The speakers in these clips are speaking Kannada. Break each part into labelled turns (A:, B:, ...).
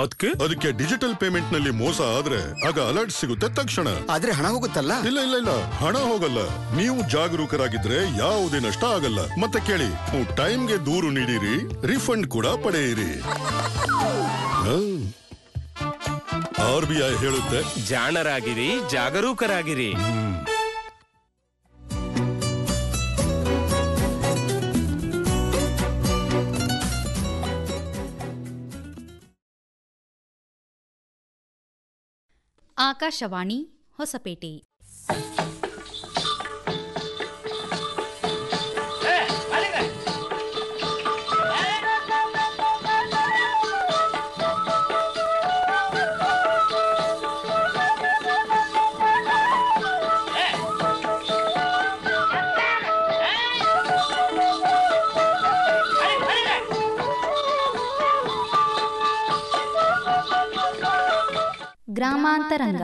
A: ಅದಕ್ಕೆ
B: ಅದಕ್ಕೆ ಡಿಜಿಟಲ್ ಪೇಮೆಂಟ್ ನಲ್ಲಿ ಮೋಸ ಆದ್ರೆ ಆಗ ಅಲರ್ಟ್ ಸಿಗುತ್ತೆ ತಕ್ಷಣ
C: ಆದ್ರೆ ಹಣ ಹೋಗುತ್ತಲ್ಲ
B: ಇಲ್ಲ ಇಲ್ಲ ಇಲ್ಲ ಹಣ ಹೋಗಲ್ಲ ನೀವು ಜಾಗರೂಕರಾಗಿದ್ರೆ ಯಾವುದೇ ನಷ್ಟ ಆಗಲ್ಲ ಮತ್ತೆ ಕೇಳಿ ನೀವು ಟೈಮ್ಗೆ ದೂರು ನೀಡಿರಿ ರಿಫಂಡ್ ಕೂಡ ಪಡೆಯಿರಿ ಆರ್ ಬಿ ಐ ಹೇಳುತ್ತೆ
A: ಜಾಣರಾಗಿರಿ ಜಾಗರೂಕರಾಗಿರಿ
D: ಆಕಾಶವಾಣಿ ಹೊಸಪೇಟೆ ಗ್ರಾಮಾಂತರಂಗ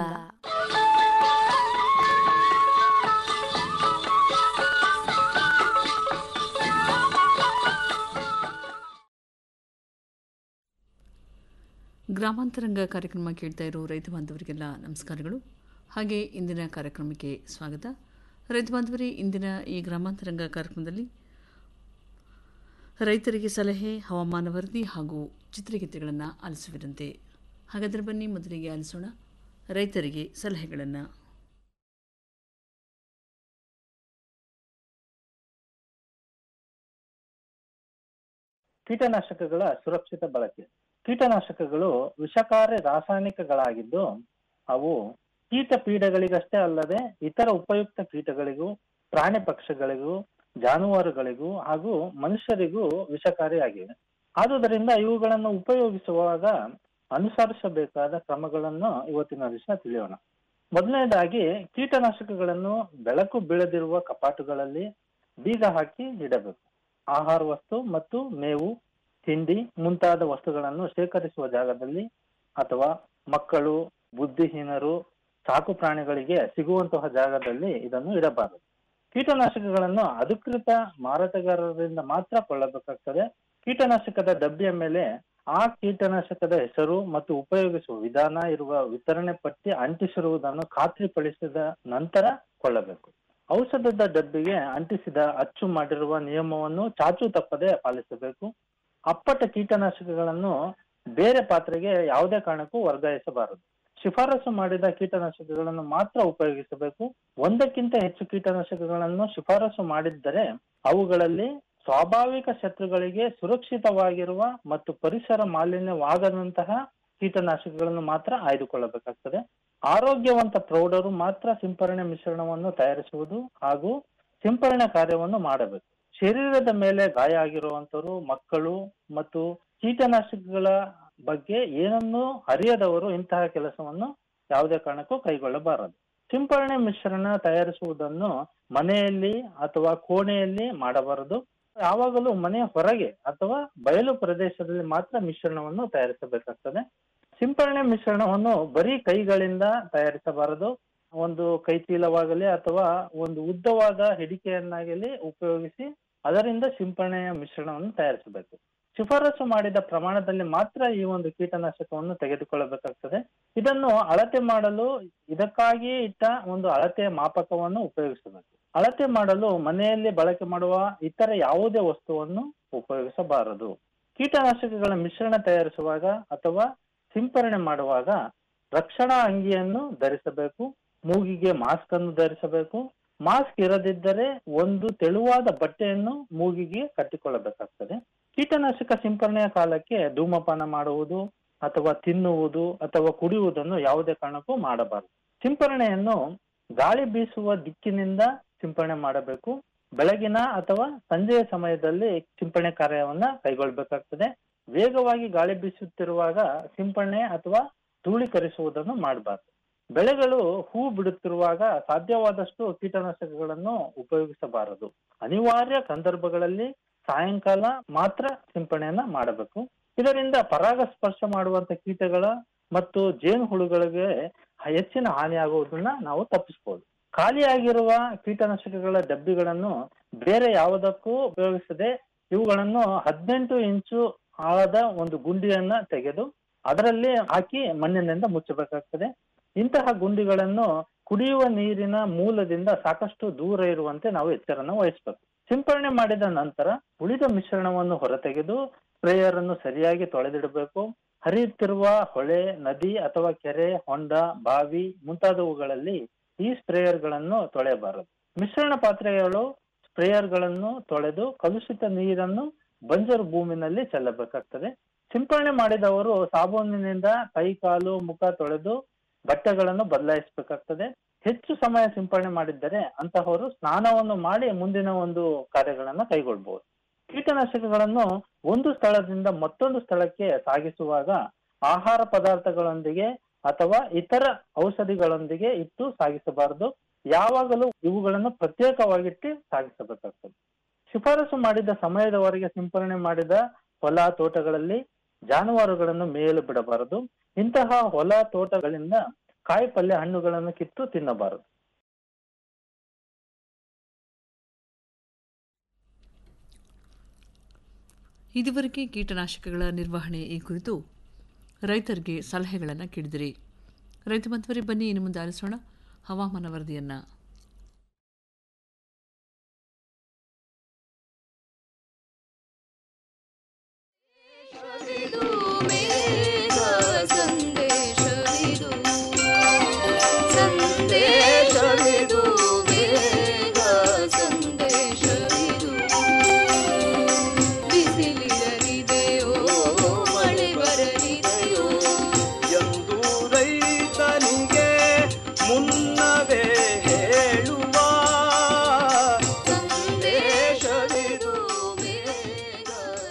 E: ಗ್ರಾಮಾಂತರಂಗ ಕಾರ್ಯಕ್ರಮ ಕೇಳ್ತಾ ಇರೋ ರೈತ ಬಾಂಧವರಿಗೆಲ್ಲ ನಮಸ್ಕಾರಗಳು ಹಾಗೆ ಇಂದಿನ ಕಾರ್ಯಕ್ರಮಕ್ಕೆ ಸ್ವಾಗತ ರೈತ ಬಾಂಧವರೇ ಇಂದಿನ ಈ ಗ್ರಾಮಾಂತರಂಗ ಕಾರ್ಯಕ್ರಮದಲ್ಲಿ ರೈತರಿಗೆ ಸಲಹೆ ಹವಾಮಾನ ವರದಿ ಹಾಗೂ ಚಿತ್ರಗೀತೆಗಳನ್ನು ಆಲಿಸುವಿರಂತೆ ಹಾಗಾದರೆ ಬನ್ನಿ ಮೊದಲಿಗೆ ಆಲಿಸೋಣ ರೈತರಿಗೆ ಸಲಹೆಗಳನ್ನು
F: ಕೀಟನಾಶಕಗಳ ಸುರಕ್ಷಿತ ಬಳಕೆ ಕೀಟನಾಶಕಗಳು ವಿಷಕಾರಿ ರಾಸಾಯನಿಕಗಳಾಗಿದ್ದು ಅವು ಕೀಟ ಪೀಡೆಗಳಿಗಷ್ಟೇ ಅಲ್ಲದೆ ಇತರ ಉಪಯುಕ್ತ ಕೀಟಗಳಿಗೂ ಪ್ರಾಣಿ ಪಕ್ಷಿಗಳಿಗೂ ಜಾನುವಾರುಗಳಿಗೂ ಹಾಗೂ ಮನುಷ್ಯರಿಗೂ ವಿಷಕಾರಿಯಾಗಿವೆ ಆದುದರಿಂದ ಇವುಗಳನ್ನು ಉಪಯೋಗಿಸುವಾಗ ಅನುಸರಿಸಬೇಕಾದ ಕ್ರಮಗಳನ್ನು ಇವತ್ತಿನ ದಿವಸ ತಿಳಿಯೋಣ ಮೊದಲನೇದಾಗಿ ಕೀಟನಾಶಕಗಳನ್ನು ಬೆಳಕು ಬೀಳದಿರುವ ಕಪಾಟುಗಳಲ್ಲಿ ಬೀಗ ಹಾಕಿ ಇಡಬೇಕು ಆಹಾರ ವಸ್ತು ಮತ್ತು ಮೇವು ತಿಂಡಿ ಮುಂತಾದ ವಸ್ತುಗಳನ್ನು ಶೇಖರಿಸುವ ಜಾಗದಲ್ಲಿ ಅಥವಾ ಮಕ್ಕಳು ಬುದ್ಧಿಹೀನರು ಸಾಕು ಪ್ರಾಣಿಗಳಿಗೆ ಸಿಗುವಂತಹ ಜಾಗದಲ್ಲಿ ಇದನ್ನು ಇಡಬಾರದು ಕೀಟನಾಶಕಗಳನ್ನು ಅಧಿಕೃತ ಮಾರಾಟಗಾರರಿಂದ ಮಾತ್ರ ಕೊಳ್ಳಬೇಕಾಗ್ತದೆ ಕೀಟನಾಶಕದ ಡಬ್ಬಿಯ ಮೇಲೆ ಆ ಕೀಟನಾಶಕದ ಹೆಸರು ಮತ್ತು ಉಪಯೋಗಿಸುವ ವಿಧಾನ ಇರುವ ವಿತರಣೆ ಪಟ್ಟಿ ಅಂಟಿಸಿರುವುದನ್ನು ಖಾತ್ರಿಪಡಿಸಿದ ನಂತರ ಕೊಳ್ಳಬೇಕು ಔಷಧದ ಡಬ್ಬಿಗೆ ಅಂಟಿಸಿದ ಅಚ್ಚು ಮಾಡಿರುವ ನಿಯಮವನ್ನು ಚಾಚು ತಪ್ಪದೆ ಪಾಲಿಸಬೇಕು ಅಪ್ಪಟ ಕೀಟನಾಶಕಗಳನ್ನು ಬೇರೆ ಪಾತ್ರೆಗೆ ಯಾವುದೇ ಕಾರಣಕ್ಕೂ ವರ್ಗಾಯಿಸಬಾರದು ಶಿಫಾರಸು ಮಾಡಿದ ಕೀಟನಾಶಕಗಳನ್ನು ಮಾತ್ರ ಉಪಯೋಗಿಸಬೇಕು ಒಂದಕ್ಕಿಂತ ಹೆಚ್ಚು ಕೀಟನಾಶಕಗಳನ್ನು ಶಿಫಾರಸು ಮಾಡಿದ್ದರೆ ಅವುಗಳಲ್ಲಿ ಸ್ವಾಭಾವಿಕ ಶತ್ರುಗಳಿಗೆ ಸುರಕ್ಷಿತವಾಗಿರುವ ಮತ್ತು ಪರಿಸರ ಮಾಲಿನ್ಯವಾಗದಂತಹ ಕೀಟನಾಶಕಗಳನ್ನು ಮಾತ್ರ ಆಯ್ದುಕೊಳ್ಳಬೇಕಾಗ್ತದೆ ಆರೋಗ್ಯವಂತ ಪ್ರೌಢರು ಮಾತ್ರ ಸಿಂಪರಣೆ ಮಿಶ್ರಣವನ್ನು ತಯಾರಿಸುವುದು ಹಾಗೂ ಸಿಂಪರಣೆ ಕಾರ್ಯವನ್ನು ಮಾಡಬೇಕು ಶರೀರದ ಮೇಲೆ ಗಾಯ ಆಗಿರುವಂತವರು ಮಕ್ಕಳು ಮತ್ತು ಕೀಟನಾಶಕಗಳ ಬಗ್ಗೆ ಏನನ್ನೂ ಅರಿಯದವರು ಇಂತಹ ಕೆಲಸವನ್ನು ಯಾವುದೇ ಕಾರಣಕ್ಕೂ ಕೈಗೊಳ್ಳಬಾರದು ಸಿಂಪರಣೆ ಮಿಶ್ರಣ ತಯಾರಿಸುವುದನ್ನು ಮನೆಯಲ್ಲಿ ಅಥವಾ ಕೋಣೆಯಲ್ಲಿ ಮಾಡಬಾರದು ಯಾವಾಗಲೂ ಮನೆಯ ಹೊರಗೆ ಅಥವಾ ಬಯಲು ಪ್ರದೇಶದಲ್ಲಿ ಮಾತ್ರ ಮಿಶ್ರಣವನ್ನು ತಯಾರಿಸಬೇಕಾಗ್ತದೆ ಸಿಂಪರಣೆ ಮಿಶ್ರಣವನ್ನು ಬರೀ ಕೈಗಳಿಂದ ತಯಾರಿಸಬಾರದು ಒಂದು ಕೈಚೀಲವಾಗಲಿ ಅಥವಾ ಒಂದು ಉದ್ದವಾದ ಹಿಡಿಕೆಯನ್ನಾಗಲಿ ಉಪಯೋಗಿಸಿ ಅದರಿಂದ ಸಿಂಪರಣೆಯ ಮಿಶ್ರಣವನ್ನು ತಯಾರಿಸಬೇಕು ಶಿಫಾರಸು ಮಾಡಿದ ಪ್ರಮಾಣದಲ್ಲಿ ಮಾತ್ರ ಈ ಒಂದು ಕೀಟನಾಶಕವನ್ನು ತೆಗೆದುಕೊಳ್ಳಬೇಕಾಗ್ತದೆ ಇದನ್ನು ಅಳತೆ ಮಾಡಲು ಇದಕ್ಕಾಗಿಯೇ ಇಟ್ಟ ಒಂದು ಅಳತೆಯ ಮಾಪಕವನ್ನು ಉಪಯೋಗಿಸಬೇಕು ಅಳತೆ ಮಾಡಲು ಮನೆಯಲ್ಲಿ ಬಳಕೆ ಮಾಡುವ ಇತರ ಯಾವುದೇ ವಸ್ತುವನ್ನು ಉಪಯೋಗಿಸಬಾರದು ಕೀಟನಾಶಕಗಳ ಮಿಶ್ರಣ ತಯಾರಿಸುವಾಗ ಅಥವಾ ಸಿಂಪರಣೆ ಮಾಡುವಾಗ ರಕ್ಷಣಾ ಅಂಗಿಯನ್ನು ಧರಿಸಬೇಕು ಮೂಗಿಗೆ ಮಾಸ್ಕ್ ಅನ್ನು ಧರಿಸಬೇಕು ಮಾಸ್ಕ್ ಇರದಿದ್ದರೆ ಒಂದು ತೆಳುವಾದ ಬಟ್ಟೆಯನ್ನು ಮೂಗಿಗೆ ಕಟ್ಟಿಕೊಳ್ಳಬೇಕಾಗ್ತದೆ ಕೀಟನಾಶಕ ಸಿಂಪರಣೆಯ ಕಾಲಕ್ಕೆ ಧೂಮಪಾನ ಮಾಡುವುದು ಅಥವಾ ತಿನ್ನುವುದು ಅಥವಾ ಕುಡಿಯುವುದನ್ನು ಯಾವುದೇ ಕಾರಣಕ್ಕೂ ಮಾಡಬಾರದು ಸಿಂಪರಣೆಯನ್ನು ಗಾಳಿ ಬೀಸುವ ದಿಕ್ಕಿನಿಂದ ಸಿಂಪರಣೆ ಮಾಡಬೇಕು ಬೆಳಗಿನ ಅಥವಾ ಸಂಜೆಯ ಸಮಯದಲ್ಲಿ ಸಿಂಪರಣೆ ಕಾರ್ಯವನ್ನ ಕೈಗೊಳ್ಳಬೇಕಾಗ್ತದೆ ವೇಗವಾಗಿ ಗಾಳಿ ಬೀಸುತ್ತಿರುವಾಗ ಸಿಂಪರಣೆ ಅಥವಾ ಧೂಳೀಕರಿಸುವುದನ್ನು ಮಾಡಬಾರದು ಬೆಳೆಗಳು ಹೂ ಬಿಡುತ್ತಿರುವಾಗ ಸಾಧ್ಯವಾದಷ್ಟು ಕೀಟನಾಶಕಗಳನ್ನು ಉಪಯೋಗಿಸಬಾರದು ಅನಿವಾರ್ಯ ಸಂದರ್ಭಗಳಲ್ಲಿ ಸಾಯಂಕಾಲ ಮಾತ್ರ ಸಿಂಪರಣೆಯನ್ನ ಮಾಡಬೇಕು ಇದರಿಂದ ಪರಾಗಸ್ಪರ್ಶ ಮಾಡುವಂತ ಕೀಟಗಳ ಮತ್ತು ಜೇನುಹುಳುಗಳಿಗೆ ಹೆಚ್ಚಿನ ಹಾನಿಯಾಗುವುದನ್ನ ನಾವು ತಪ್ಪಿಸಬಹುದು ಖಾಲಿಯಾಗಿರುವ ಕೀಟನಾಶಕಗಳ ಡಬ್ಬಿಗಳನ್ನು ಬೇರೆ ಯಾವುದಕ್ಕೂ ಉಪಯೋಗಿಸದೆ ಇವುಗಳನ್ನು ಹದಿನೆಂಟು ಇಂಚು ಆಳದ ಒಂದು ಗುಂಡಿಯನ್ನ ತೆಗೆದು ಅದರಲ್ಲಿ ಹಾಕಿ ಮಣ್ಣಿನಿಂದ ಮುಚ್ಚಬೇಕಾಗ್ತದೆ ಇಂತಹ ಗುಂಡಿಗಳನ್ನು ಕುಡಿಯುವ ನೀರಿನ ಮೂಲದಿಂದ ಸಾಕಷ್ಟು ದೂರ ಇರುವಂತೆ ನಾವು ಎಚ್ಚರನ ವಹಿಸಬೇಕು ಸಿಂಪರಣೆ ಮಾಡಿದ ನಂತರ ಉಳಿದ ಮಿಶ್ರಣವನ್ನು ಹೊರತೆಗೆದು ಸ್ಪ್ರೇಯರ್ ಅನ್ನು ಸರಿಯಾಗಿ ತೊಳೆದಿಡಬೇಕು ಹರಿಯುತ್ತಿರುವ ಹೊಳೆ ನದಿ ಅಥವಾ ಕೆರೆ ಹೊಂಡ ಬಾವಿ ಮುಂತಾದವುಗಳಲ್ಲಿ ಈ ಸ್ಪ್ರೇಯರ್ ಗಳನ್ನು ತೊಳೆಯಬಾರದು ಮಿಶ್ರಣ ಪಾತ್ರೆಗಳು ಸ್ಪ್ರೇಯರ್ ಗಳನ್ನು ತೊಳೆದು ಕಲುಷಿತ ನೀರನ್ನು ಬಂಜರು ಭೂಮಿನಲ್ಲಿ ಚೆಲ್ಲಬೇಕಾಗ್ತದೆ ಸಿಂಪರಣೆ ಮಾಡಿದವರು ಸಾಬೂನಿನಿಂದ ಕೈ ಕಾಲು ಮುಖ ತೊಳೆದು ಬಟ್ಟೆಗಳನ್ನು ಬದಲಾಯಿಸಬೇಕಾಗ್ತದೆ ಹೆಚ್ಚು ಸಮಯ ಸಿಂಪರಣೆ ಮಾಡಿದ್ದರೆ ಅಂತಹವರು ಸ್ನಾನವನ್ನು ಮಾಡಿ ಮುಂದಿನ ಒಂದು ಕಾರ್ಯಗಳನ್ನ ಕೈಗೊಳ್ಬಹುದು ಕೀಟನಾಶಕಗಳನ್ನು ಒಂದು ಸ್ಥಳದಿಂದ ಮತ್ತೊಂದು ಸ್ಥಳಕ್ಕೆ ಸಾಗಿಸುವಾಗ ಆಹಾರ ಪದಾರ್ಥಗಳೊಂದಿಗೆ ಅಥವಾ ಇತರ ಔಷಧಿಗಳೊಂದಿಗೆ ಇಟ್ಟು ಸಾಗಿಸಬಾರದು ಯಾವಾಗಲೂ ಇವುಗಳನ್ನು ಪ್ರತ್ಯೇಕವಾಗಿಟ್ಟು ಸಾಗಿಸಬೇಕಾಗ್ತದೆ ಶಿಫಾರಸು ಮಾಡಿದ ಸಮಯದವರೆಗೆ ಸಿಂಪರಣೆ ಮಾಡಿದ ಹೊಲ ತೋಟಗಳಲ್ಲಿ ಜಾನುವಾರುಗಳನ್ನು ಮೇಯಲು ಬಿಡಬಾರದು ಇಂತಹ ಹೊಲ ತೋಟಗಳಿಂದ ಕಾಯಿ ಪಲ್ಯ ಹಣ್ಣುಗಳನ್ನು ಕಿತ್ತು ತಿನ್ನಬಾರದು
E: ಇದುವರೆಗೆ ಕೀಟನಾಶಕಗಳ ನಿರ್ವಹಣೆ ಈ ಕುರಿತು ರೈತರಿಗೆ ಸಲಹೆಗಳನ್ನು ಕೇಳಿದಿರಿ ರೈತ ಬಂಧುವರೇ ಬನ್ನಿ ಇನ್ನು ಮುಂದೆ ಆಲಿಸೋಣ ಹವಾಮಾನ ವರದಿಯನ್ನು
C: ಶವಿದು ಮೇಘ ಸಂದೇಶವಿದು ಸಂದೇಶವಿದು ಮೇಘ ಸಂದೇಶವಿದು ಬಿಸಿಲಿರಲಿದೆಯೋ ಮಳೆ ಬರಲಿದೆಯೋ
G: ಎಂದು ರೈತನಿಗೆ ಮುನ್ನವೇ ಹೇಳುವ
C: ಸಂದೇಶವಿದು ಮೇಘ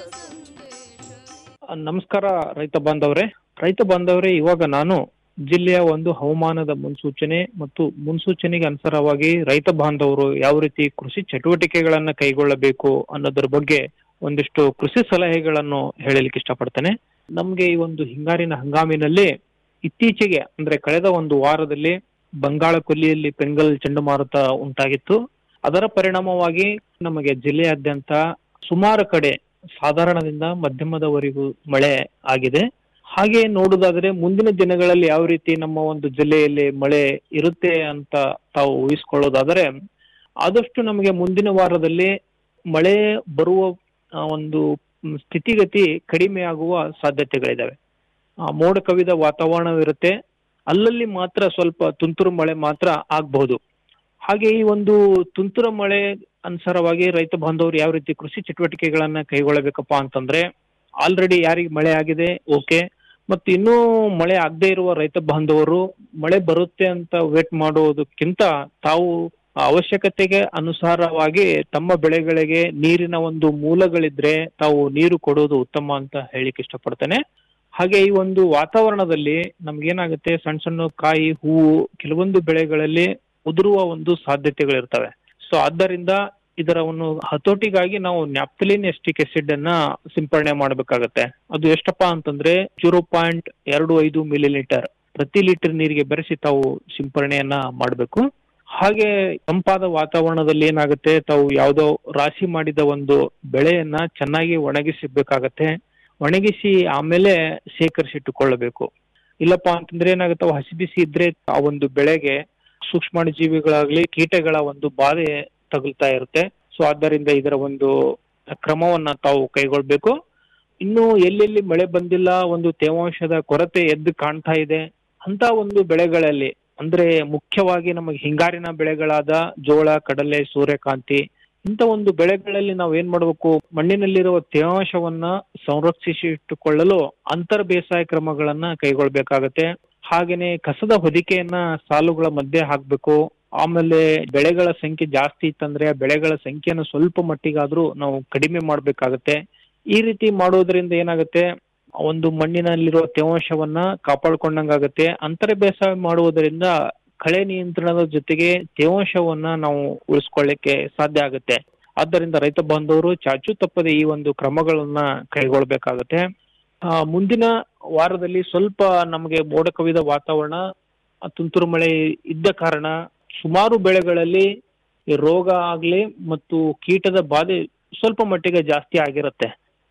C: ಸಂದೇಶವಿದು
H: ನಮಸ್ಕಾರ ರೈತ ಬಾಂಧವರೇ ರೈತ ಬಾಂಧವರೇ ಇವಾಗ ನಾನು ಜಿಲ್ಲೆಯ ಒಂದು ಹವಾಮಾನದ ಮುನ್ಸೂಚನೆ ಮತ್ತು ಮುನ್ಸೂಚನೆಗೆ ಅನುಸಾರವಾಗಿ ರೈತ ಬಾಂಧವರು ಯಾವ ರೀತಿ ಕೃಷಿ ಚಟುವಟಿಕೆಗಳನ್ನ ಕೈಗೊಳ್ಳಬೇಕು ಅನ್ನೋದ್ರ ಬಗ್ಗೆ ಒಂದಿಷ್ಟು ಕೃಷಿ ಸಲಹೆಗಳನ್ನು ಹೇಳಲಿಕ್ಕೆ ಇಷ್ಟಪಡ್ತೇನೆ ನಮ್ಗೆ ಈ ಒಂದು ಹಿಂಗಾರಿನ ಹಂಗಾಮಿನಲ್ಲಿ ಇತ್ತೀಚೆಗೆ ಅಂದ್ರೆ ಕಳೆದ ಒಂದು ವಾರದಲ್ಲಿ ಬಂಗಾಳ ಕೊಲ್ಲಿಯಲ್ಲಿ ಪೆಂಗಲ್ ಚಂಡಮಾರುತ ಉಂಟಾಗಿತ್ತು ಅದರ ಪರಿಣಾಮವಾಗಿ ನಮಗೆ ಜಿಲ್ಲೆಯಾದ್ಯಂತ ಸುಮಾರು ಕಡೆ ಸಾಧಾರಣದಿಂದ ಮಧ್ಯಮದವರೆಗೂ ಮಳೆ ಆಗಿದೆ ಹಾಗೆ ನೋಡುವುದಾದ್ರೆ ಮುಂದಿನ ದಿನಗಳಲ್ಲಿ ಯಾವ ರೀತಿ ನಮ್ಮ ಒಂದು ಜಿಲ್ಲೆಯಲ್ಲಿ ಮಳೆ ಇರುತ್ತೆ ಅಂತ ತಾವು ಊಹಿಸ್ಕೊಳ್ಳೋದಾದರೆ ಆದಷ್ಟು ನಮಗೆ ಮುಂದಿನ ವಾರದಲ್ಲಿ ಮಳೆ ಬರುವ ಆ, ಒಂದು ಮ್, ಸ್ಥಿತಿಗತಿ ಕಡಿಮೆ ಆಗುವ ಸಾಧ್ಯತೆಗಳಿದಾವೆ ಆ, ಮೋಡ ಕವಿದ ವಾತಾವರಣವಿರುತ್ತೆ ಅಲ್ಲಲ್ಲಿ ಮಾತ್ರ ಸ್ವಲ್ಪ ತುಂತುರು ಮಳೆ ಮಾತ್ರ ಆಗ್ಬಹುದು ಹಾಗೆ ಈ ಒಂದು ತುಂತುರು ಮಳೆ ಅನುಸಾರವಾಗಿ ರೈತ ಬಾಂಧವರು ಯಾವ ರೀತಿ ಕೃಷಿ ಚಟುವಟಿಕೆಗಳನ್ನ ಕೈಗೊಳ್ಳಬೇಕಪ್ಪ ಅಂತಂದ್ರೆ ಆಲ್ರೆಡಿ ಯಾರಿಗೆ ಮಳೆ ಆಗಿದೆ ಓಕೆ ಮತ್ತು ಇನ್ನೂ ಮಳೆ ಆಗದೆ ಇರುವ ರೈತ ಬಾಂಧವರು ಮಳೆ ಬರುತ್ತೆ ಅಂತ ವೇಟ್ ಮಾಡೋದಕ್ಕಿಂತ ತಾವು ಅವಶ್ಯಕತೆಗೆ ಅನುಸಾರವಾಗಿ ತಮ್ಮ ಬೆಳೆಗಳಿಗೆ ನೀರಿನ ಒಂದು ಮೂಲಗಳಿದ್ರೆ ತಾವು ನೀರು ಕೊಡೋದು ಉತ್ತಮ ಅಂತ ಹೇಳಿಕ್ ಇಷ್ಟಪಡ್ತೇನೆ ಹಾಗೆ ಈ ಒಂದು ವಾತಾವರಣದಲ್ಲಿ ನಮ್ಗೇನಾಗುತ್ತೆ ಸಣ್ಣ ಸಣ್ಣ ಕಾಯಿ ಹೂವು ಕೆಲವೊಂದು ಬೆಳೆಗಳಲ್ಲಿ ಉದುರುವ ಒಂದು ಸಾಧ್ಯತೆಗಳಿರ್ತವೆ ಸೊ ಆದ್ದರಿಂದ ಇದರ ಒಂದು ಹತೋಟಿಗಾಗಿ ನಾವು ನ್ಯಾಪ್ತಲಿನ್ ಎಸ್ಟಿಕ್ ಆಸಿಡ್ ಅನ್ನ ಸಿಂಪರಣೆ ಮಾಡಬೇಕಾಗತ್ತೆ ಅದು ಎಷ್ಟಪ್ಪ ಅಂತಂದ್ರೆ ಜೀರೋ ಪಾಯಿಂಟ್ ಎರಡು ಐದು ಮಿಲಿ ಲೀಟರ್ ಪ್ರತಿ ಲೀಟರ್ ನೀರಿಗೆ ಬೆರೆಸಿ ತಾವು ಸಿಂಪರಣೆಯನ್ನ ಮಾಡಬೇಕು ಹಾಗೆ ತಂಪಾದ ವಾತಾವರಣದಲ್ಲಿ ಏನಾಗುತ್ತೆ ತಾವು ಯಾವುದೋ ರಾಶಿ ಮಾಡಿದ ಒಂದು ಬೆಳೆಯನ್ನ ಚೆನ್ನಾಗಿ ಒಣಗಿಸಬೇಕಾಗತ್ತೆ ಒಣಗಿಸಿ ಆಮೇಲೆ ಶೇಖರಿಸಿಟ್ಟುಕೊಳ್ಳಬೇಕು ಇಲ್ಲಪ್ಪ ಅಂತಂದ್ರೆ ಏನಾಗುತ್ತೆ ಅವು ಹಸಿ ಬಿಸಿ ಇದ್ರೆ ಆ ಒಂದು ಬೆಳೆಗೆ ಸೂಕ್ಷ್ಮಾಣು ಜೀವಿಗಳಾಗ್ಲಿ ಕೀಟಗಳ ಒಂದು ಬಾಧೆ ತಗುಲ್ತಾ ಇರುತ್ತೆ ಸೊ ಆದ್ದರಿಂದ ಇದರ ಒಂದು ಕ್ರಮವನ್ನ ತಾವು ಕೈಗೊಳ್ಬೇಕು ಇನ್ನು ಎಲ್ಲೆಲ್ಲಿ ಮಳೆ ಬಂದಿಲ್ಲ ಒಂದು ತೇವಾಂಶದ ಕೊರತೆ ಎದ್ದು ಕಾಣ್ತಾ ಇದೆ ಅಂತ ಒಂದು ಬೆಳೆಗಳಲ್ಲಿ ಅಂದ್ರೆ ಮುಖ್ಯವಾಗಿ ನಮಗೆ ಹಿಂಗಾರಿನ ಬೆಳೆಗಳಾದ ಜೋಳ ಕಡಲೆ ಸೂರ್ಯಕಾಂತಿ ಇಂಥ ಒಂದು ಬೆಳೆಗಳಲ್ಲಿ ನಾವು ಏನ್ ಮಾಡಬೇಕು ಮಣ್ಣಿನಲ್ಲಿರುವ ತೇವಾಂಶವನ್ನ ಸಂರಕ್ಷಿಸಿ ಇಟ್ಟುಕೊಳ್ಳಲು ಅಂತರ್ ಬೇಸಾಯ ಕ್ರಮಗಳನ್ನ ಕೈಗೊಳ್ಬೇಕಾಗತ್ತೆ ಹಾಗೇನೆ ಕಸದ ಹೊದಿಕೆಯನ್ನ ಸಾಲುಗಳ ಮಧ್ಯೆ ಹಾಕ್ಬೇಕು ಆಮೇಲೆ ಬೆಳೆಗಳ ಸಂಖ್ಯೆ ಜಾಸ್ತಿ ಇತ್ತಂದ್ರೆ ಆ ಬೆಳೆಗಳ ಸಂಖ್ಯೆಯನ್ನು ಸ್ವಲ್ಪ ಮಟ್ಟಿಗಾದ್ರೂ ನಾವು ಕಡಿಮೆ ಮಾಡ್ಬೇಕಾಗತ್ತೆ ಈ ರೀತಿ ಮಾಡೋದ್ರಿಂದ ಏನಾಗುತ್ತೆ ಒಂದು ಮಣ್ಣಿನಲ್ಲಿರುವ ತೇವಾಂಶವನ್ನ ಕಾಪಾಡ್ಕೊಂಡಂಗಾಗತ್ತೆ ಅಂತರ ಬೇಸಾಯ ಮಾಡುವುದರಿಂದ ಕಳೆ ನಿಯಂತ್ರಣದ ಜೊತೆಗೆ ತೇವಾಂಶವನ್ನ ನಾವು ಉಳಿಸ್ಕೊಳ್ಳಿಕ್ಕೆ ಸಾಧ್ಯ ಆಗುತ್ತೆ ಆದ್ದರಿಂದ ರೈತ ಬಾಂಧವರು ಚಾಚು ತಪ್ಪದೆ ಈ ಒಂದು ಕ್ರಮಗಳನ್ನ ಕೈಗೊಳ್ಬೇಕಾಗತ್ತೆ ಆ, ಮುಂದಿನ ವಾರದಲ್ಲಿ ಸ್ವಲ್ಪ ನಮಗೆ ಮೋಡ ಕವಿದ ವಾತಾವರಣ ಆ, ತುಂತುರು ಮಳೆ ಇದ್ದ ಕಾರಣ ಸುಮಾರು ಬೆಳೆಗಳಲ್ಲಿ ಈ ರೋಗ ಆಗ್ಲಿ ಮತ್ತು ಕೀಟದ ಬಾಧೆ ಸ್ವಲ್ಪ ಮಟ್ಟಿಗೆ ಜಾಸ್ತಿ ಆಗಿರುತ್ತೆ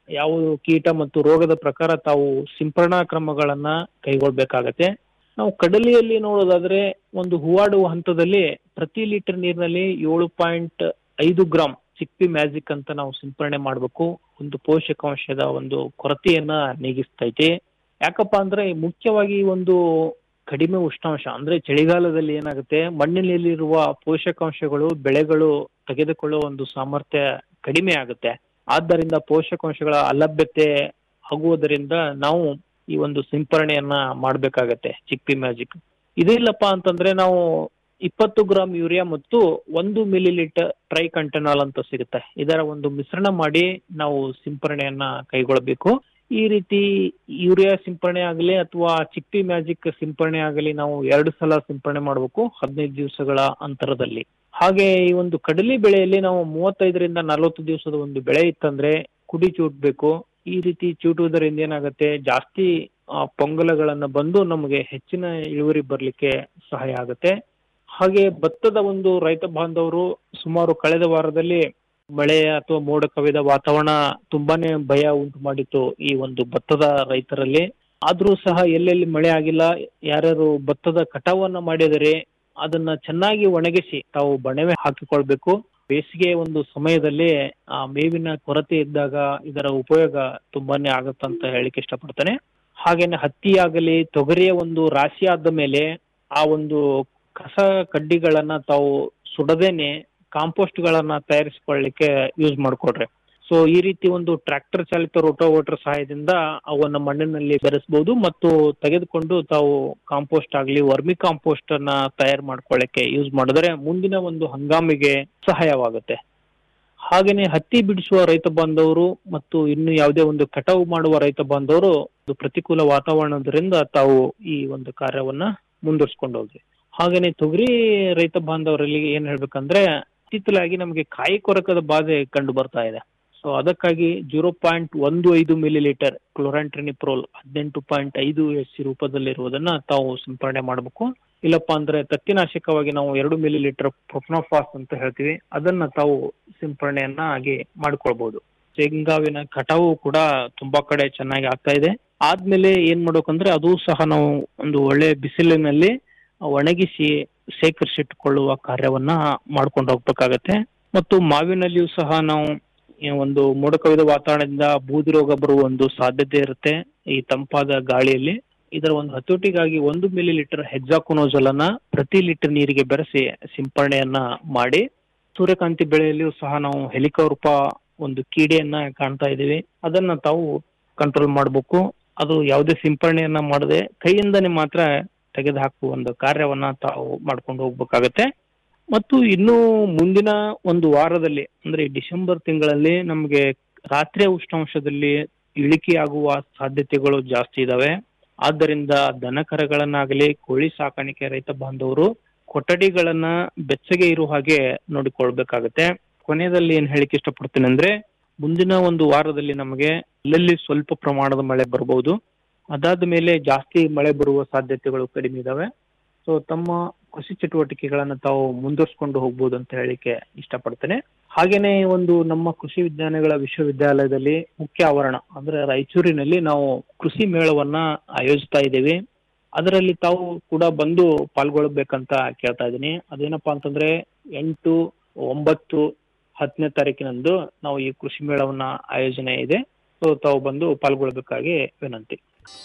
H: ಯಾವುದು ಕೀಟ ಮತ್ತು ರೋಗದ ಪ್ರಕಾರ ತಾವು ಸಿಂಪರಣಾ ಕ್ರಮಗಳನ್ನ ಕೈಗೊಳ್ಬೇಕಾಗತ್ತೆ ನಾವು ಕಡಲೆಯಲ್ಲಿ ನೋಡೋದಾದ್ರೆ ಒಂದು ಹೂವಾಡುವ ಹಂತದಲ್ಲಿ ಪ್ರತಿ ಲೀಟರ್ ನೀರಿನಲ್ಲಿ ಏಳು ಪಾಯಿಂಟ್ ಐದು ಗ್ರಾಮ್ ಚಿಕ್ಪಿ ಮ್ಯಾಜಿಕ್ ಅಂತ ನಾವು ಸಿಂಪರಣೆ ಮಾಡಬೇಕು ಒಂದು ಪೋಷಕಾಂಶದ ಒಂದು ಕೊರತೆಯನ್ನ ನೀಗಿಸ್ತೈತಿ ಯಾಕಪ್ಪ ಅಂದ್ರೆ ಮುಖ್ಯವಾಗಿ ಈ ಒಂದು ಕಡಿಮೆ ಉಷ್ಣಾಂಶ ಅಂದ್ರೆ ಚಳಿಗಾಲದಲ್ಲಿ ಏನಾಗುತ್ತೆ ಮಣ್ಣಿನಲ್ಲಿರುವ ಪೋಷಕಾಂಶಗಳು ಬೆಳೆಗಳು ತೆಗೆದುಕೊಳ್ಳುವ ಒಂದು ಸಾಮರ್ಥ್ಯ ಕಡಿಮೆ ಆಗುತ್ತೆ ಆದ್ದರಿಂದ ಪೋಷಕಾಂಶಗಳ ಅಲಭ್ಯತೆ ಆಗುವುದರಿಂದ ನಾವು ಈ ಒಂದು ಸಿಂಪರಣೆಯನ್ನ ಮಾಡ್ಬೇಕಾಗತ್ತೆ ಚಿಕ್ಪಿ ಮ್ಯಾಜಿಕ್ ಇದಿಲ್ಲಪ್ಪ ಅಂತಂದ್ರೆ ನಾವು ಇಪ್ಪತ್ತು ಗ್ರಾಮ್ ಯೂರಿಯಾ ಮತ್ತು ಒಂದು ಮಿಲಿ ಲೀಟರ್ ಟ್ರೈ ಕಂಟೆನಾಲ್ ಅಂತ ಸಿಗುತ್ತೆ ಇದರ ಒಂದು ಮಿಶ್ರಣ ಮಾಡಿ ನಾವು ಸಿಂಪರಣೆಯನ್ನ ಕೈಗೊಳ್ಳಬೇಕು ಈ ರೀತಿ ಯೂರಿಯಾ ಸಿಂಪರಣೆ ಆಗಲಿ ಅಥವಾ ಚಿಕ್ಪಿ ಮ್ಯಾಜಿಕ್ ಸಿಂಪರಣೆ ಆಗಲಿ ನಾವು ಎರಡು ಸಲ ಸಿಂಪರಣೆ ಮಾಡಬೇಕು ಹದಿನೈದು ದಿವಸಗಳ ಅಂತರದಲ್ಲಿ ಹಾಗೆ ಈ ಒಂದು ಕಡಲೆ ಬೆಳೆಯಲ್ಲಿ ನಾವು ಮೂವತ್ತೈದರಿಂದ ನಲವತ್ತು ದಿವಸದ ಒಂದು ಬೆಳೆ ಇತ್ತಂದ್ರೆ ಕುಡಿ ಚೂಟ್ಬೇಕು ಈ ರೀತಿ ಚೂಟುವುದರಿಂದ ಏನಾಗುತ್ತೆ ಜಾಸ್ತಿ ಆ, ಪೊಂಗಲಗಳನ್ನ ಬಂದು ನಮಗೆ ಹೆಚ್ಚಿನ ಇಳುವರಿ ಬರ್ಲಿಕ್ಕೆ ಸಹಾಯ ಆಗುತ್ತೆ ಹಾಗೆ ಭತ್ತದ ಒಂದು ರೈತ ಬಾಂಧವರು ಸುಮಾರು ಕಳೆದ ವಾರದಲ್ಲಿ ಮಳೆ ಅಥವಾ ಮೋಡ ಕವಿದ ವಾತಾವರಣ ತುಂಬಾನೇ ಭಯ ಉಂಟು ಮಾಡಿತ್ತು ಈ ಒಂದು ಭತ್ತದ ರೈತರಲ್ಲಿ ಆದ್ರೂ ಸಹ ಎಲ್ಲೆಲ್ಲಿ ಮಳೆ ಆಗಿಲ್ಲ ಯಾರ್ಯಾರು ಭತ್ತದ ಕಟಾವನ್ನ ಮಾಡಿದರೆ ಅದನ್ನ ಚೆನ್ನಾಗಿ ಒಣಗಿಸಿ ತಾವು ಬಣವೆ ಹಾಕಿಕೊಳ್ಬೇಕು ಬೇಸಿಗೆ ಒಂದು ಸಮಯದಲ್ಲಿ ಆ ಮೇವಿನ ಕೊರತೆ ಇದ್ದಾಗ ಇದರ ಉಪಯೋಗ ತುಂಬಾನೇ ಆಗತ್ತಂತ ಹೇಳಿಕ್ಕೆ ಇಷ್ಟಪಡ್ತೇನೆ ಹಾಗೇನೆ ಹತ್ತಿ ಆಗಲಿ ತೊಗರಿಯ ಒಂದು ರಾಶಿ ಆದ ಮೇಲೆ ಆ ಒಂದು ಕಸ ಕಡ್ಡಿಗಳನ್ನ ತಾವು ಸುಡದೇನೆ ಕಾಂಪೋಸ್ಟ್ ಗಳನ್ನ ತಯಾರಿಸಿಕೊಳ್ಳಿಕ್ಕೆ ಯೂಸ್ ಮಾಡ್ಕೊಡ್ರಿ ಸೊ ಈ ರೀತಿ ಒಂದು ಟ್ರ್ಯಾಕ್ಟರ್ ಚಾಲಿತ ರೋಟೋವೇಟರ್ ಸಹಾಯದಿಂದ ಅವನ್ನ ಮಣ್ಣಿನಲ್ಲಿ ಬೆರೆಸಬಹುದು ಮತ್ತು ತೆಗೆದುಕೊಂಡು ತಾವು ಕಾಂಪೋಸ್ಟ್ ಆಗಲಿ ವರ್ಮಿ ಕಾಂಪೋಸ್ಟ್ ಅನ್ನ ತಯಾರು ಮಾಡ್ಕೊಳ್ಳಿಕ್ಕೆ ಯೂಸ್ ಮಾಡಿದ್ರೆ ಮುಂದಿನ ಒಂದು ಹಂಗಾಮಿಗೆ ಸಹಾಯವಾಗುತ್ತೆ ಹಾಗೇನೆ ಹತ್ತಿ ಬಿಡಿಸುವ ರೈತ ಬಾಂಧವರು ಮತ್ತು ಇನ್ನು ಯಾವುದೇ ಒಂದು ಕಟಾವು ಮಾಡುವ ರೈತ ಬಾಂಧವರು ಒಂದು ಪ್ರತಿಕೂಲ ವಾತಾವರಣದಿಂದ ತಾವು ಈ ಒಂದು ಕಾರ್ಯವನ್ನ ಮುಂದುವರ್ಸ್ಕೊಂಡು ಹೋಗ್ರಿ ಹಾಗೇನೆ ತೊಗರಿ ರೈತ ಬಾಂಧವರಲ್ಲಿ ಏನ್ ಹೇಳ್ಬೇಕಂದ್ರೆ ಇತ್ತಿತ್ತಲಾಗಿ ನಮಗೆ ಕಾಯಿ ಕೊರಕದ ಬಾಧೆ ಕಂಡು ಬರ್ತಾ ಇದೆ ಸೊ ಅದಕ್ಕಾಗಿ ಜೀರೋ ಪಾಯಿಂಟ್ ಒಂದು ಐದು ಮಿಲಿ ಲೀಟರ್ ಕ್ಲೋರಾಂಟ್ರಿನಿಪ್ರೋಲ್ ಹದಿನೆಂಟು ಪಾಯಿಂಟ್ ಐದು ಎಸ್ ಸಿ ರೂಪದಲ್ಲಿರುವುದನ್ನ ತಾವು ಸಿಂಪರಣೆ ಮಾಡಬೇಕು ಇಲ್ಲಪ್ಪ ಅಂದ್ರೆ ತತ್ತಿನಾಶಕವಾಗಿ ನಾವು ಎರಡು ಮಿಲಿ ಲೀಟರ್ ಪ್ರೊಫ್ನೋಫಾಸ್ ಅಂತ ಹೇಳ್ತೀವಿ ಅದನ್ನ ತಾವು ಸಿಂಪರಣೆಯನ್ನ ಆಗಿ ಮಾಡ್ಕೊಳ್ಬಹುದು ಶೇಂಗಾವಿನ ಕಟಾವು ಕೂಡ ತುಂಬಾ ಕಡೆ ಚೆನ್ನಾಗಿ ಆಗ್ತಾ ಇದೆ ಆದ್ಮೇಲೆ ಏನ್ ಮಾಡ್ಬೇಕಂದ್ರೆ ಅದು ಸಹ ನಾವು ಒಂದು ಒಳ್ಳೆ ಬಿಸಿಲಿನಲ್ಲಿ ಒಣಗಿಸಿ ಶೇಖರಿಸಿಟ್ಟುಕೊಳ್ಳುವ ಕಾರ್ಯವನ್ನ ಮಾಡ್ಕೊಂಡು ಹೋಗ್ಬೇಕಾಗತ್ತೆ ಮತ್ತು ಮಾವಿನಲ್ಲಿಯೂ ಸಹ ನಾವು ಈ ಒಂದು ಮೋಡ ಕವಿದ ವಾತಾವರಣದಿಂದ ಬೂದಿ ರೋಗ ಬರುವ ಒಂದು ಸಾಧ್ಯತೆ ಇರುತ್ತೆ ಈ ತಂಪಾದ ಗಾಳಿಯಲ್ಲಿ ಇದರ ಒಂದು ಹತೋಟಿಗಾಗಿ ಒಂದು ಮಿಲಿ ಲೀಟರ್ ಹೆಕ್ಸಾಕೊನೋಜಲ್ ಅನ್ನ ಪ್ರತಿ ಲೀಟರ್ ನೀರಿಗೆ ಬೆರೆಸಿ ಸಿಂಪರಣೆಯನ್ನ ಮಾಡಿ ಸೂರ್ಯಕಾಂತಿ ಬೆಳೆಯಲ್ಲಿಯೂ ಸಹ ನಾವು ಹೆಲಿಕೋರ್ಪ ಒಂದು ಕೀಡೆಯನ್ನ ಕಾಣ್ತಾ ಇದೀವಿ ಅದನ್ನ ತಾವು ಕಂಟ್ರೋಲ್ ಮಾಡಬೇಕು ಅದು ಯಾವುದೇ ಸಿಂಪರಣೆಯನ್ನ ಮಾಡದೆ ಕೈಯಿಂದನೇ ಮಾತ್ರ ತೆಗೆದು ಹಾಕುವ ಒಂದು ಕಾರ್ಯವನ್ನ ತಾವು ಮಾಡ್ಕೊಂಡು ಹೋಗ್ಬೇಕಾಗತ್ತೆ ಮತ್ತು ಇನ್ನು ಮುಂದಿನ ಒಂದು ವಾರದಲ್ಲಿ ಅಂದ್ರೆ ಈ ಡಿಸೆಂಬರ್ ತಿಂಗಳಲ್ಲಿ ನಮಗೆ ರಾತ್ರಿಯ ಉಷ್ಣಾಂಶದಲ್ಲಿ ಇಳಿಕೆಯಾಗುವ ಸಾಧ್ಯತೆಗಳು ಜಾಸ್ತಿ ಇದಾವೆ ಆದ್ದರಿಂದ ದನಕರಗಳನ್ನಾಗಲಿ ಕೋಳಿ ಸಾಕಾಣಿಕೆ ರೈತ ಬಾಂಧವರು ಕೊಠಡಿಗಳನ್ನ ಬೆಚ್ಚಗೆ ಇರುವ ಹಾಗೆ ನೋಡಿಕೊಳ್ಬೇಕಾಗತ್ತೆ ಕೊನೆಯಲ್ಲಿ ಏನ್ ಹೇಳಿಕೆ ಇಷ್ಟಪಡ್ತೀನಿ ಅಂದ್ರೆ ಮುಂದಿನ ಒಂದು ವಾರದಲ್ಲಿ ನಮಗೆ ಅಲ್ಲಲ್ಲಿ ಸ್ವಲ್ಪ ಪ್ರಮಾಣದ ಮಳೆ ಬರಬಹುದು ಅದಾದ ಮೇಲೆ ಜಾಸ್ತಿ ಮಳೆ ಬರುವ ಸಾಧ್ಯತೆಗಳು ಕಡಿಮೆ ಇದಾವೆ ಸೊ ತಮ್ಮ ಕೃಷಿ ಚಟುವಟಿಕೆಗಳನ್ನ ತಾವು ಮುಂದುವರ್ಸ್ಕೊಂಡು ಹೋಗ್ಬೋದು ಅಂತ ಹೇಳಿಕ್ಕೆ ಇಷ್ಟಪಡ್ತೇನೆ ಹಾಗೇನೆ ಒಂದು ನಮ್ಮ ಕೃಷಿ ವಿಜ್ಞಾನಗಳ ವಿಶ್ವವಿದ್ಯಾಲಯದಲ್ಲಿ ಮುಖ್ಯ ಆವರಣ ಅಂದ್ರೆ ರಾಯಚೂರಿನಲ್ಲಿ ನಾವು ಕೃಷಿ ಮೇಳವನ್ನ ಆಯೋಜಿಸ್ತಾ ಇದ್ದೀವಿ ಅದರಲ್ಲಿ ತಾವು ಕೂಡ ಬಂದು ಪಾಲ್ಗೊಳ್ಬೇಕಂತ ಕೇಳ್ತಾ ಇದ್ದೀನಿ ಅದೇನಪ್ಪಾ ಅಂತಂದ್ರೆ ಎಂಟು ಒಂಬತ್ತು ಹತ್ತನೇ ತಾರೀಕಿನಂದು ನಾವು ಈ ಕೃಷಿ ಮೇಳವನ್ನ ಆಯೋಜನೆ ಇದೆ ಸೊ ತಾವು ಬಂದು ಪಾಲ್ಗೊಳ್ಬೇಕಾಗಿ ವಿನಂತಿ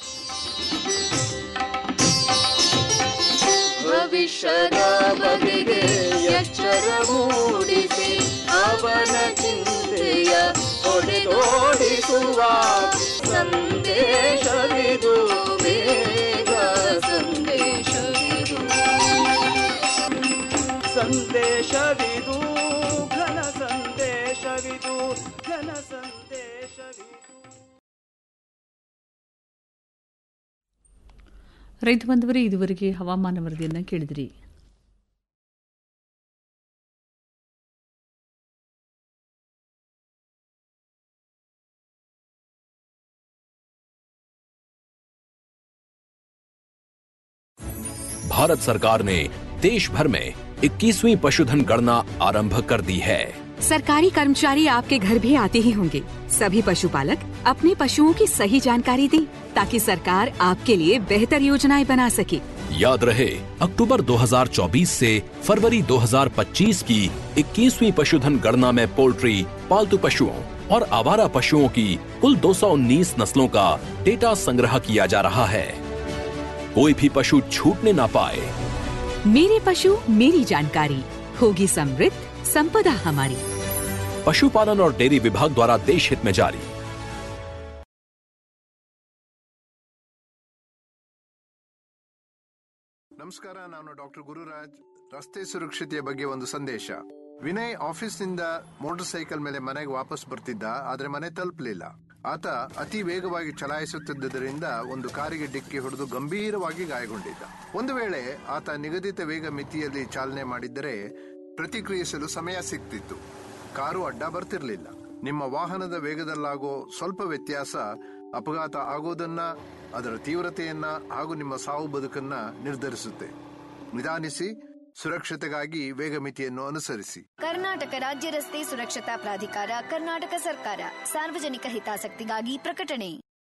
C: ಭವಿಷ್ಯದ ಬಗೆಗೆ ಎಚ್ಚರ ಮೂಡಿಸಿ ಅವನ ಚಿಂತೆಯ ಹೊಡೆದೋಡಿಸುವ ಸಂದೇಶವಿದು ಬೇಗ ಸಂದೇಶವಿದು
G: ಸಂದೇಶವಿದು ಘನ ಸಂದೇಶವಿದು ಘನ ಸಂದೇಶವಿದು
E: ರೈತ ಬಂಧುವರೇ ಇದುವರೆಗೆ ಹವಾಮಾನ ವರದಿಯನ್ನು ಕೇಳಿದಿರಿ
I: भारत सरकार ने देश भर में 21वीं पशुधन गणना आरंभ कर दी है सरकारी कर्मचारी आपके घर भी आते ही होंगे सभी पशुपालक अपने पशुओं की सही जानकारी दें ताकि सरकार आपके लिए बेहतर योजनाएं बना सके
J: याद रहे अक्टूबर 2024 से फरवरी 2025 की 21वीं पशुधन गणना में पोल्ट्री पालतू पशुओं और आवारा पशुओं की कुल 219 नस्लों का डेटा संग्रह किया जा रहा है कोई भी पशु छूटने ना पाए
I: मेरे पशु मेरी जानकारी होगी समृद्ध संपदा हमारी
J: पशुपालन और डेयरी विभाग द्वारा देश हित में जारी
K: ನಮಸ್ಕಾರ ನಾನು ಡಾಕ್ಟರ್ ಗುರುರಾಜ್ ರಸ್ತೆ ಸುರಕ್ಷತೆಯ ಬಗ್ಗೆ ಒಂದು ಸಂದೇಶ ವಿನಯ್ ಆಫೀಸ್ನಿಂದ ಮೋಟಾರ್ ಸೈಕಲ್ ಮೇಲೆ ಮನೆಗೆ ವಾಪಸ್ ಬರ್ತಿದ್ದ ಆದ್ರೆ ಮನೆ ತಲುಪಲಿಲ್ಲ ಆತ ಅತಿ ವೇಗವಾಗಿ ಚಲಾಯಿಸುತ್ತಿದ್ದರಿಂದ ಒಂದು ಕಾರಿಗೆ ಡಿಕ್ಕಿ ಹೊಡೆದು ಗಂಭೀರವಾಗಿ ಗಾಯಗೊಂಡಿದ್ದ ಒಂದು ವೇಳೆ ಆತ ನಿಗದಿತ ವೇಗ ಮಿತಿಯಲ್ಲಿ ಚಾಲನೆ ಮಾಡಿದ್ದರೆ ಪ್ರತಿಕ್ರಿಯಿಸಲು ಸಮಯ ಸಿಗ್ತಿತ್ತು ಕಾರು ಅಡ್ಡ ಬರ್ತಿರ್ಲಿಲ್ಲ ನಿಮ್ಮ ವಾಹನದ ವೇಗದಲ್ಲಾಗೋ ಸ್ವಲ್ಪ ವ್ಯತ್ಯಾಸ ಅಪಘಾತ ಆಗೋದನ್ನ ಅದರ ತೀವ್ರತೆಯನ್ನ ಹಾಗೂ ನಿಮ್ಮ ಸಾವು ಬದುಕನ್ನ ನಿರ್ಧರಿಸುತ್ತೆ ನಿಧಾನಿಸಿ ಸುರಕ್ಷತೆಗಾಗಿ ವೇಗ ಮಿತಿಯನ್ನು ಅನುಸರಿಸಿ
L: ಕರ್ನಾಟಕ ರಾಜ್ಯ ರಸ್ತೆ ಸುರಕ್ಷತಾ ಪ್ರಾಧಿಕಾರ ಕರ್ನಾಟಕ ಸರ್ಕಾರ ಸಾರ್ವಜನಿಕ ಹಿತಾಸಕ್ತಿಗಾಗಿ ಪ್ರಕಟಣೆ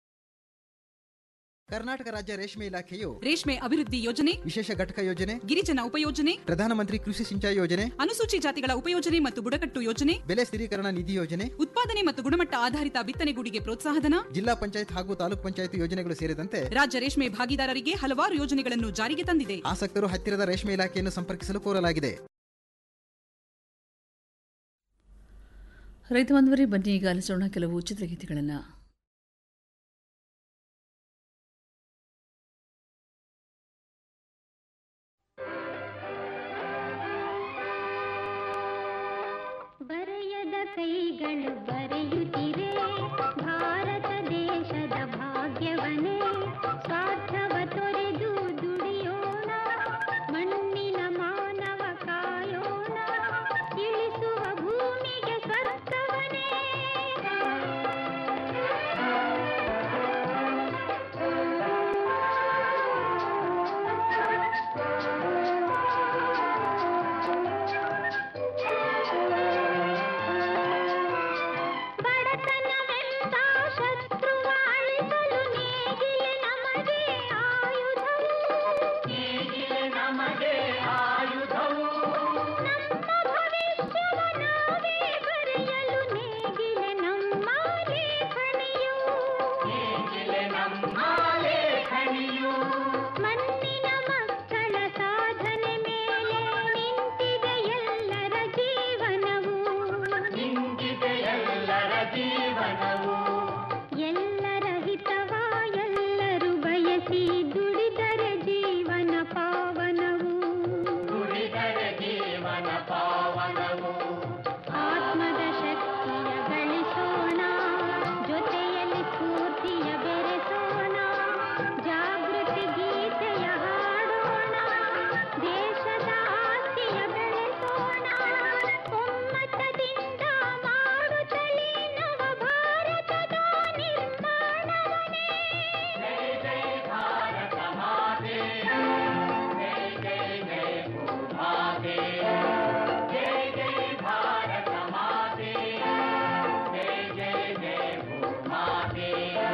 M: ಕರ್ನಾಟಕ ರಾಜ್ಯ ರೇಷ್ಮೆ ಇಲಾಖೆಯು
N: ರೇಷ್ಮೆ ಅಭಿವೃದ್ಧಿ ಯೋಜನೆ
M: ವಿಶೇಷ ಘಟಕ ಯೋಜನೆ
N: ಗಿರಿಜನ ಉಪಯೋಜನೆ
M: ಪ್ರಧಾನಮಂತ್ರಿ ಕೃಷಿ ಸಿಂಚಾಯಿ ಯೋಜನೆ
N: ಅನುಸೂಚಿ ಜಾತಿಗಳ ಉಪಯೋಜನೆ ಮತ್ತು ಬುಡಕಟ್ಟು ಯೋಜನೆ
M: ಬೆಲೆ ಸ್ಥಿರೀಕರಣ ನಿಧಿ ಯೋಜನೆ
N: ಉತ್ಪಾದನೆ ಮತ್ತು ಗುಣಮಟ್ಟ ಆಧಾರಿತ ಬಿತ್ತನೆಗೂಡಿಗೆ ಪ್ರೋತ್ಸಾಹಧನ
M: ಜಿಲ್ಲಾ ಪಂಚಾಯತ್ ಹಾಗೂ ತಾಲೂಕ್ ಪಂಚಾಯತ್ ಯೋಜನೆಗಳು ಸೇರಿದಂತೆ
N: ರಾಜ್ಯ ರೇಷ್ಮೆ ಭಾಗಿದಾರರಿಗೆ ಹಲವಾರು ಯೋಜನೆಗಳನ್ನು ಜಾರಿಗೆ ತಂದಿದೆ
M: ಆಸಕ್ತರು ಹತ್ತಿರದ ರೇಷ್ಮೆ ಇಲಾಖೆಯನ್ನು ಸಂಪರ್ಕಿಸಲು ಕೋರಲಾಗಿದೆ
E: ರೈತ ಬಾಂಧವರೇ ಬನ್ನಿ ಈಗ ಆಲಿಸೋಣ ಕೆಲವು ಚಿತ್ರಗೀತೆಗಳನ್ನು
O: ಬರೆಯದ ಕೈಗಳು ಬರೆಯುತ್ತಿರೆ ಭಾರತ ದೇಶದ ಭಾಗ್ಯವನೇ ಸ್ವಾರ್ಥವ ತೊರೆದು ದುಡಿಯೋಣ ಮಣ್ಣಿನ ಮಾನವ ಕಾಯೋಣ ಇಳಿಸುವ ಭೂಮಿಗೆ ಸ್ವರ್ಥವನೇ ಬಡತನವೆಂಬ ಶತ್ರುವ ಅಳಿಸಲು ನೇಗಿಲೆ ನಮಗೆ ಆಯುಧವು ನೇಗಿಲೆ ನಮಗೆ ಆಯುಧವು ನಮ್ಮ ಭವಿಷ್ಯವ ನಾವೇ ಬರೆಯಲು ನೇಗಿಲೆ ನಮ್ಮ ಲೇಖನಿಯು ನೇಗಿಲೆ ನಮ್ಮ ಲೇಖನಿಯು ಮಣ್ಣಿನ ಮಕ್ಕಳ ಸಾಧನೆ ಮೇಲೆ ನಿಂತಿದೆ ಎಲ್ಲರ ಜೀವನವು ನಿಂತಿದೆ ಎಲ್ಲರ ಜೀವನವು ಎಲ್ಲರ ಹಿತವ ಎಲ್ಲರೂ ಬಯಸಿ ದುಡಿದರೆ ಜೀವನ ಪಾವನವು ದುಡಿದರೆ ಜೀವನ ಪಾವನವು ಆತ್ಮದ ಶಕ್ತಿಯ ಗಳಿಸೋಣ ಜೊತೆಯಲ್ಲಿ ಸ್ಫೂರ್ತಿಯ ಬೆರೆಸೋಣ ಜಾಗೃತಿ ಗೀತೆಯ ಹಾಡೋಣ ದೇಶದ ಆಸ್ತಿಯ ಬೆಳೆಸೋಣ ಒಮ್ಮತದಿಂದ ಮಾಡುತ್ತಲೇ ನವ ಭಾರತದ ನಿರ್ಮಾಣವನೇ ಜೈ ಜೈ ಭಾರತ ಮಾತೆ ಜೈ ಜೈ ಜೈ ಭೂಮಾತೆ ಜೈ ಜೈ ಭಾರತ ಮಾತೆ ಜೈ ಜೈ ಜೈ ಭೂಮಾತೆ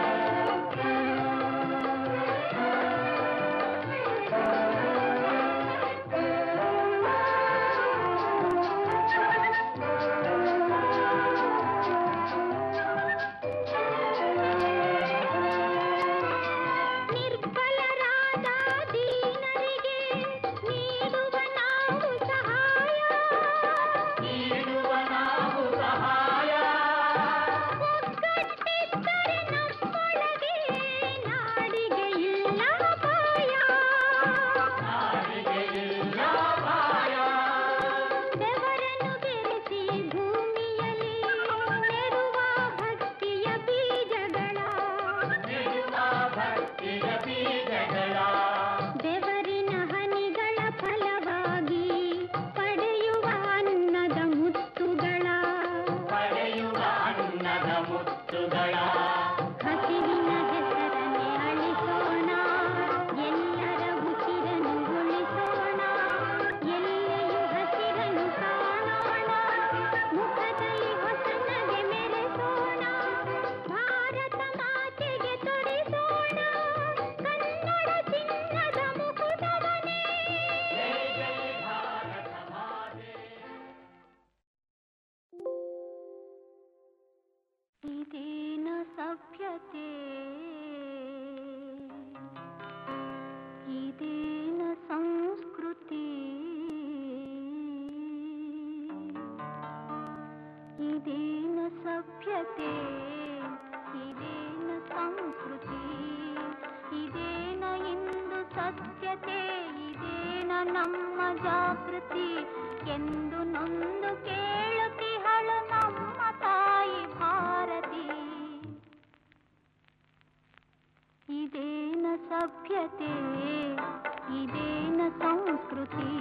O: ನಿರ್ಬಲರಾದ ದೀನರಿಗೆ ನೀಡುವ ನಾವು ಸಹಾಯ ನೀಡುವ ನಾವು ಸಹಾಯ ಒಗ್ಗಟ್ಟಿದ್ದರೆ ನಮ್ಮೊಳಗೆ ನಾಡಿಗೆ ಇಲ್ಲ ಅಪಾಯ ನಾಡಿಗೆ ಇಲ್ಲ ಅಪಾಯ ಬೆವರನ್ನು ಬೆರೆಸಿ ಭೂಮಿಯಲ್ಲಿ ನೆರುವ ಭಕ್ತಿಯ ಬೀಜಗಳ ನೆರುವ ಭಕ್ತಿಯ ಬೀಜಗಳ ಬೆವರಿನ ಹನಿಗಳ ಫಲವಾಗಿ ಪಡೆಯುವ ಅನ್ನದ ಮುತ್ತುಗಳ ಪಡೆಯುವ ಅನ್ನದ ಮುತ್ತುಗಳ ಹಸಿವಿನ ಹೆಸರನ್ನೇ ಅಳಿಸೋಣ ಎಲ್ಲರ ಉಸಿರನ್ನು ಉಳಿಸೋಣ ಎಲ್ಲೆಯೂ ಹಸಿರನ್ನು ಕಾಣೋಣ ಮುಖ ಸತ್ಯತೆ ಇದೇನ ನಮ್ಮ ಜಾಗೃತಿ ಎಂದು ನೊಂದು ಕೇಳುತ್ತಿಹಳು ನಮ್ಮ ತಾಯಿ ಭಾರತಿ ಇದೇನ ಸಭ್ಯತೆ ಇದೇನ ಸಂಸ್ಕೃತಿ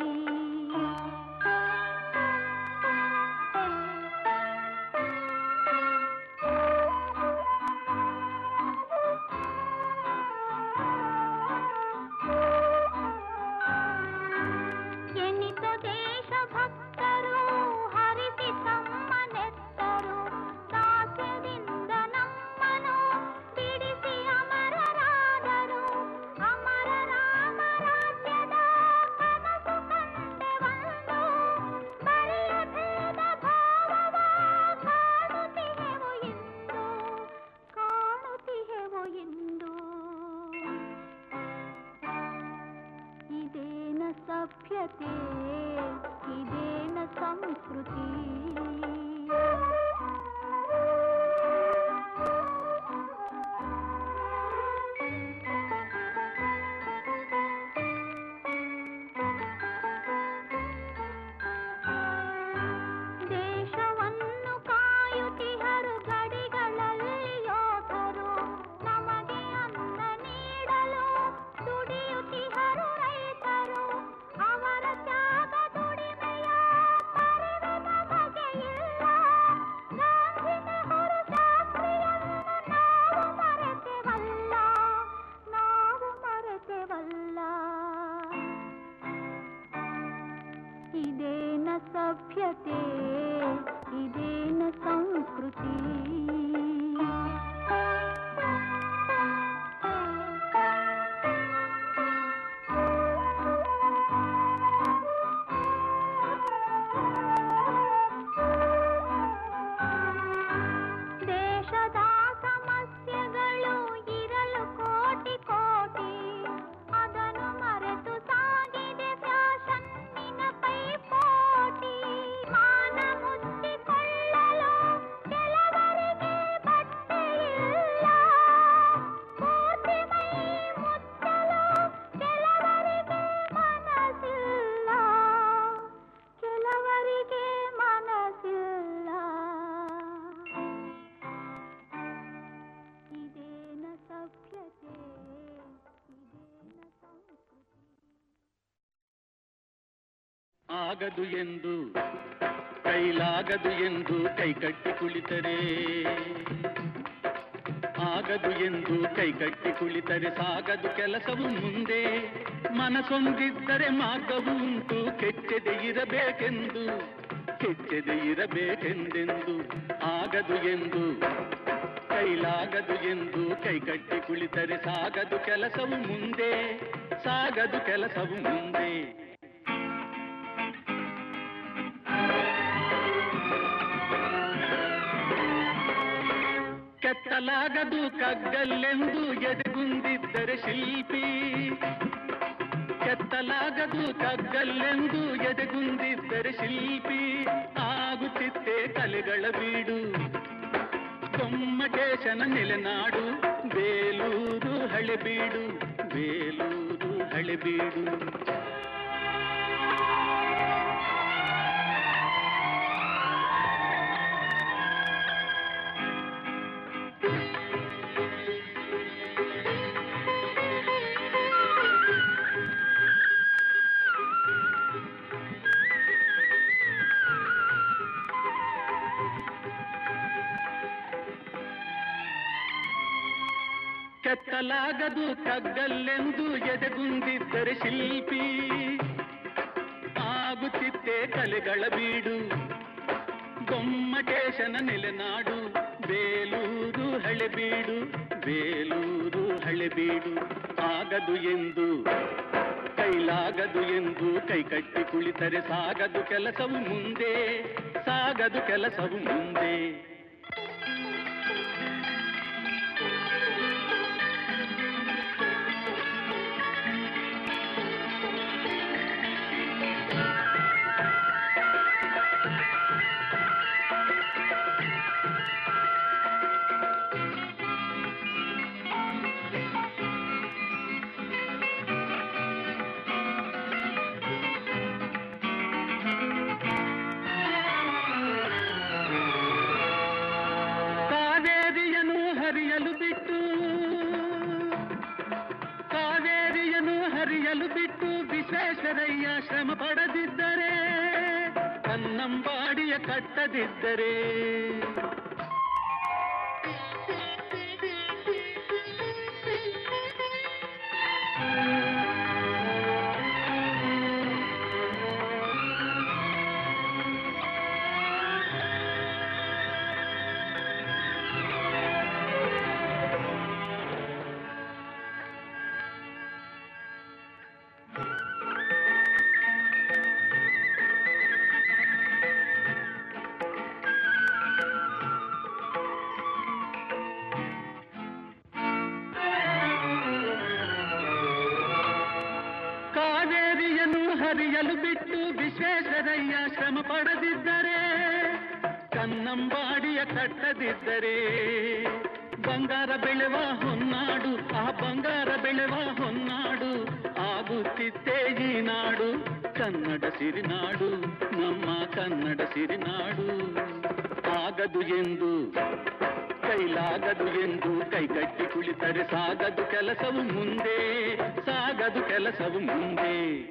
O: ಎನಿತ ದೇಶ ಭಕ್ತರು ಹರಿಸಿ ತಮ್ಮನೆತ್ತರು ದಾಸ್ಯದಿಂದ ನಮ್ಮನು ಬಿಡಿಸಿ ಅಮರರಾದರು ಅಮರ ರಾಮ ರಾಜ್ಯದ ಕನಸು ಕಂಡೆವಂದು ಬರಿಯ ಭೇದ ಭಾವವ ಕಾಣುತ್ತಿಹೆವು ಇಂದು ಕಾಣುತ್ತಿಹೆವು ಇಂದು ಇದೇನ ಸಭ್ಯತೆ ಇದೇನ ಸಂಸ್ಕೃತಿ ದೇಶವನ್ನು ಕಾಯುತ್ತಿಹರು ಗಡಿಗಳಲ್ಲಿ ಯೋಧರು ನಮಗೆ ಅನ್ನ ನೀಡಲು ದುಡಿಯುತ್ತಿಹರು ರೈತರು ಅವರ ತ್ಯಾಗ ದುಡಿಮೆಯ ಪರಿವೆ ನಮಗೆ ಇಲ್ಲ ಗಾಂಧಿ ನೆಹರು ಶಾಸ್ತ್ರಿಯನ್ನು ನಾವು ಮರೆತೆವಲ್ಲ ನಾವು ಮರೆತೆವಲ್ಲ ಇದೇನ ಸಭ್ಯತೆ ಇದೇನ ಸಂಸ್ಕೃತಿ ದೇಶದ ಸಮಸ್ಯೆಗಳು ಇರಲು ಕೋಟಿ ಕೋಟಿ ಅದನ್ನು ಮರೆತು ಸಾಗಿದೆ ಫ್ಯಾಷನ್ನಿನ ಪೈಪೋಟಿ ಮಾನ ಮುಚ್ಚಿಕೊಳ್ಳಲು ಕೆಲವರಿಗೆ ಬಟ್ಟೆ ಇಲ್ಲ ಪೂರ್ತಿ ಮೈ ಮುಚ್ಚಲು ಕೆಲವರಿಗೆ ಮನಸ್ಸಿಲ್ಲ ಕೆಲವರಿಗೆ ಮನಸ್ಸಿಲ್ಲ ಇದೇನ ಸಭ್ಯತೆ ಇದೇನ ಸಂಸ್ಕೃತಿ
P: ಆಗದು ಎಂದು ಕೈಲಾಗದು ಎಂದು ಕೈಕಟ್ಟಿ ಕುಳಿತರೆ ಆಗದು ಎಂದು ಕೈಕಟ್ಟಿ ಕುಳಿತರೆ ಸಾಗದು ಕೆಲಸವು ಮುಂದೆ ಮನಸೊಂದಿದ್ದರೆ ಮಾರ್ಗವು ಉಂಟು ಕೆಚ್ಚದೆ ಇರಬೇಕೆಂದು ಕೆಚ್ಚದೆ ಇರಬೇಕೆಂದೆಂದು ಆಗದು ಎಂದು ಕೈಲಾಗದು ಎಂದು ಕೈಕಟ್ಟಿ ಕುಳಿತರೆ ಸಾಗದು ಕೆಲಸವು ಮುಂದೆ ಸಾಗದು ಕೆಲಸವು ಮುಂದೆ ಕೆತ್ತಲಾಗದು ಕಗ್ಗಲ್ಲೆಂದು ಎದೆಗುಂದಿದ್ದರೆ ಶಿಲ್ಪಿ ಕೆತ್ತಲಾಗದು ಕಗ್ಗಲ್ಲೆಂದು ಎದೆಗುಂದಿದ್ದರೆ ಶಿಲ್ಪಿ ಆಗುತ್ತಿತ್ತೆ ಕಲೆಗಳ ಬೀಡು ಗೊಮ್ಮಟೇಶನ ನೆಲೆನಾಡು ಬೇಲೂರು ಹಳೆಬೀಡು ಬೇಲೂರು ಹಳೆಬೀಡು ಕೆತ್ತಲಾಗದು ಕಗ್ಗಲ್ಲೆಂದು ಎದೆಗುಂದಿದ್ದರೆ ಶಿಲ್ಪಿ ಆಗುತ್ತಿತ್ತೆ ಕಲೆಗಳ ಬೀಡು ಗೊಮ್ಮಟೇಶನ ನೆಲೆನಾಡು ಬೇಲೂರು ಹಳೆಬೀಡು ಬೇಲೂರು ಹಳೆಬೀಡು ಆಗದು ಎಂದು ಕೈಲಾಗದು ಎಂದು ಕೈಕಟ್ಟಿ ಕುಳಿತರೆ ಸಾಗದು ಕೆಲಸವು ಮುಂದೆ ಸಾಗದು ಕೆಲಸವು ಮುಂದೆ ಹರಿಯಲು ಬಿಟ್ಟು ವಿಶ್ವೇಶ್ವರಯ್ಯ ಶ್ರಮ ಪಡದಿದ್ದರೆ ಕನ್ನಂಬಾಡಿಯ ಕಟ್ಟದಿದ್ದರೆ ಕಾವೇರಿಯನ್ನು ಹರಿಯಲು ಬಿಟ್ಟು ವಿಶ್ವೇಶ್ವರಯ್ಯ ಶ್ರಮ ಪಡದಿದ್ದರೆ ಕನ್ನಂಬಾಡಿಯ ಕಟ್ಟದಿದ್ದರೆ ಬಂಗಾರ ಬೆಳೆವ ಹೊನ್ನಾಡು ಆ ಬಂಗಾರ ಬೆಳೆವ ಹೊನ್ನಾಡು ಆಗುತ್ತಿತ್ತೇ ಈ ನಾಡು ಕನ್ನಡ ಸಿರಿನಾಡು ನಮ್ಮ ಕನ್ನಡ ಸಿರಿನಾಡು ಆಗದು ಎಂದು ಕೈಲಾಗದು ಎಂದು ಕೈಕಟ್ಟಿ ಕುಳಿತರೆ ಸಾಗದು ಕೆಲಸವು ಮುಂದೆ ಸಾಗದು ಕೆಲಸವು ಮುಂದೆ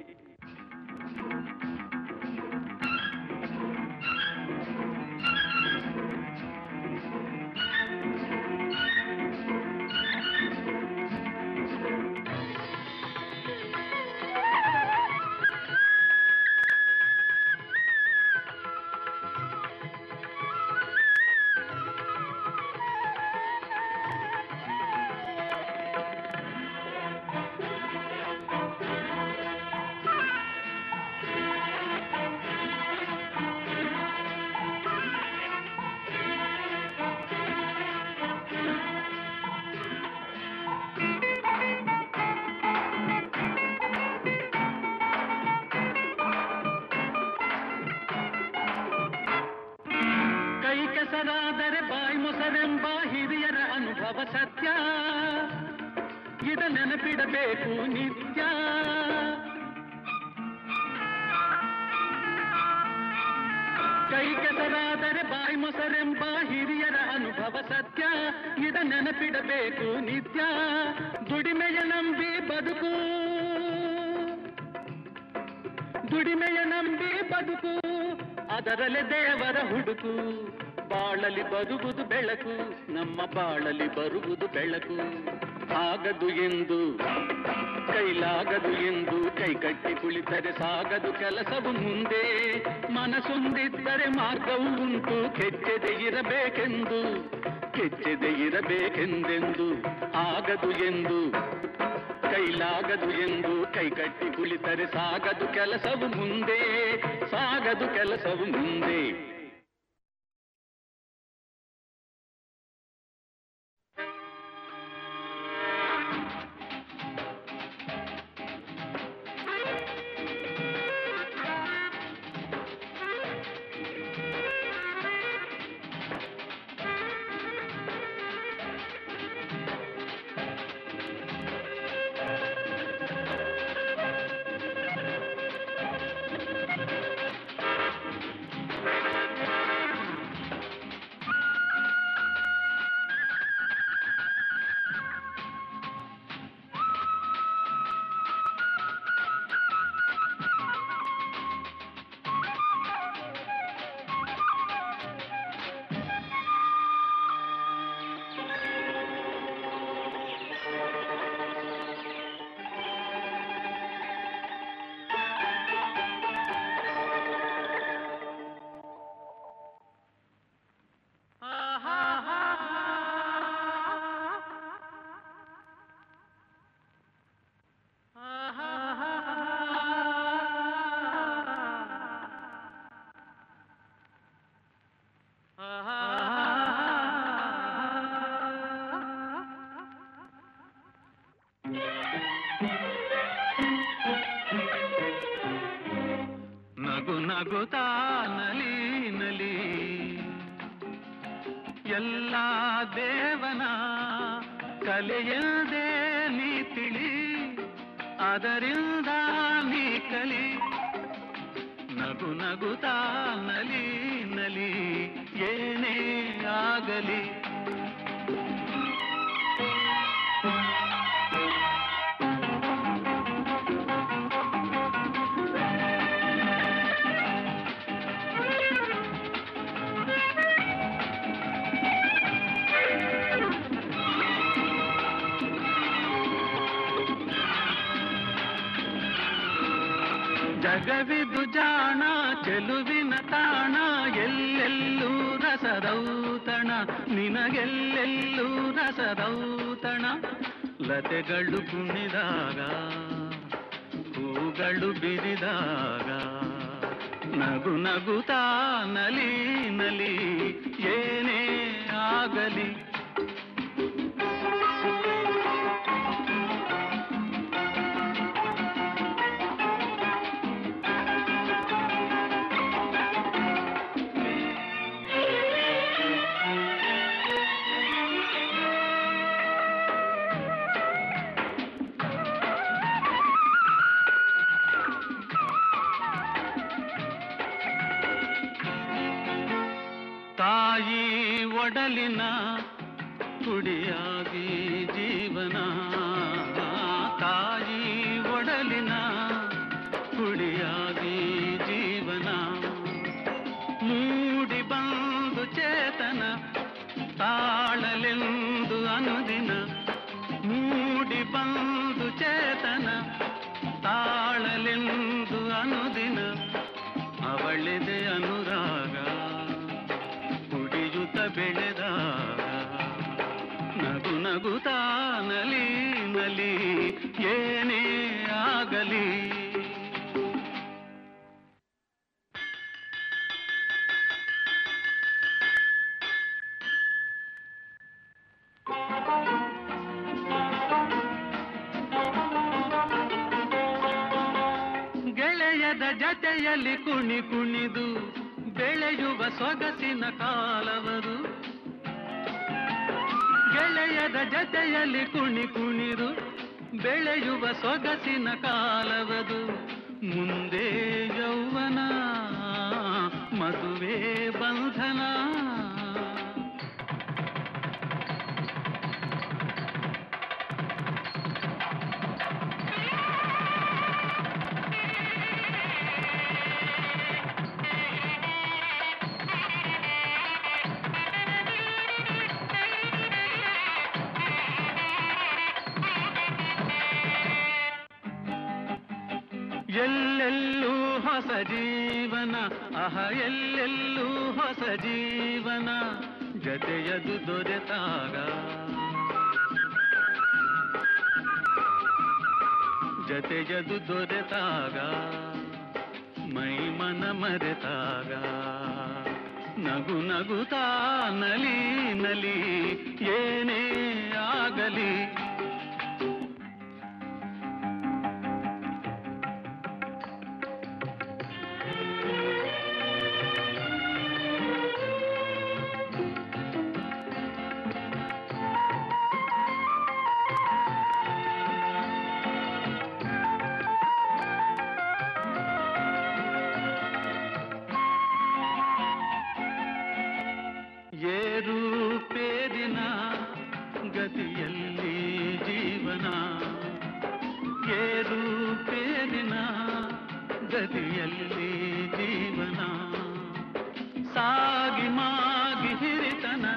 P: ಕೈ ಕೆಸರಾದರೆ ಬಾಯಿ ಮೊಸರೆಂಬ ಹಿರಿಯರ ಅನುಭವ ಸತ್ಯ ಇದ ನೆನಪಿಡಬೇಕು ನಿತ್ಯ ಕೈ ಕೆಸರಾದರೆ ಬಾಯಿ ಮೊಸರೆಂಬ ಹಿರಿಯರ ಅನುಭವ ಸತ್ಯ ಇದ ನೆನಪಿಡಬೇಕು ನಿತ್ಯ ದುಡಿಮೆಯ ನಂಬಿ ಬದುಕು ದುಡಿಮೆಯ ನಂಬಿ ಬದುಕು ಅದರಲ್ಲೇ ದೇವರ ಹುಡುಕು ಬಾಳಲಿ ಬರುವುದು ಬೆಳಕು ನಮ್ಮ ಬಾಳಲಿ ಬರುವುದು ಬೆಳಕು ಆಗದು ಎಂದು ಕೈಲಾಗದು ಎಂದು ಕೈ ಕಟ್ಟಿ ಕುಳಿತರೆ ಸಾಗದು ಕೆಲಸವು ಮುಂದೆ ಮನಸೊಂದಿದ್ದರೆ ಮಾರ್ಗವು ಉಂಟು ಕೆಚ್ಚದೆ ಇರಬೇಕೆಂದು ಕೆಚ್ಚದೆ ಇರಬೇಕೆಂದೆಂದು ಆಗದು ಎಂದು ಕೈಲಾಗದು ಎಂದು ಕೈ ಕಟ್ಟಿ ಕುಳಿತರೆ ಸಾಗದು ಕೆಲಸವು ಮುಂದೆ ಸಾಗದು ಕೆಲಸವು ಮುಂದೆ ನಗು ನಗುತ್ತಾ ನಲಿ ನಲಿ ಎಲ್ಲ ದೇವನ ಕಲೆಯಲ್ದೇ ನೀ ತಿಳಿ ಅದರಿಂದ ನೀ ಕಲಿ ನಗು ನಗುತ್ತಾ ನಲಿ ನಲಿ ಏನೇ ಆಗಲಿ ಜಗವಿದು ಜಾಣ ಚೆಲುವಿನ ತಾಣ ಎಲ್ಲೆಲ್ಲೂ ರಸದೌತಣ ನಿನಗೆಲ್ಲೆಲ್ಲೂ ರಸದೌತಣ ಲತೆಗಳು ಕುಣಿದಾಗ ಹೂಗಳು ಬಿರಿದಾಗ ನಗು ನಗುತ್ತಾ ನಲಿ ನಲಿ ಏನೇ ಆಗಲಿ ತಾಯಿ ಒಡಲಿನ ಕುಡಿಯಾಗಿ ಜೀವನ ತಾಯಿ ಒಡಲಿನ ಕುಡಿಯಾಗಿ ಜೀವನ ಮೂಡಿ ಬಂದು ಚೇತನ ತಾಳಲೆಂದು ಅನುದಿನ ಮೂಡಿ ಬಂದು ಚೇತನ ತಾಳಲೆಂದು ಅನುದಿನ ಅವಳಿದೆ ಅನುರಾಗ ಕುಡಿಯುತ್ತ ಬೆಳೆದಾಗ ನಗು ನಗುತ್ತಾ ನಲಿ ನಲಿ ಏನೇ ಆಗಲಿ ಗೆಳೆಯದ ಜತೆಯಲ್ಲಿ ಕುಣಿ ಕುಣಿದು ಬೆಳೆಯುವ ಸೊಗಸಿನ ಕಾಲವರು ಗೆಳೆಯದ ಜತೆಯಲ್ಲಿ ಕುಣಿ ಕುಣಿದು ಬೆಳೆಯುವ ಸೊಗಸಿನ ಕಾಲವದು ಮುಂದೆ ಯೌವನ ಮದುವೆ ಬಂಧನ ಎಲ್ಲೆಲ್ಲೂ ಹೊಸ ಜೀವನ ಅಹ ಎಲ್ಲೆಲ್ಲೂ ಹೊಸ ಜೀವನ ಜತೆಯದು ದೊರೆತಾಗ ಜತೆಯದು ದೊರೆತಾಗ ಮೈ ಮನ ಮರೆತಾಗ ನಗು ನಗುತ್ತಾ ನಲಿ ನಲಿ ಏನೇ ಆಗಲಿ ಏರು ಪೇರಿನ ಗತಿಯಲ್ಲಿ ಜೀವನ ಏರು ಪೇರಿನ ಗತಿಯಲ್ಲಿ ಜೀವನ ಸಾಗಿ ಮಾಗಿ ಹಿರಿತನ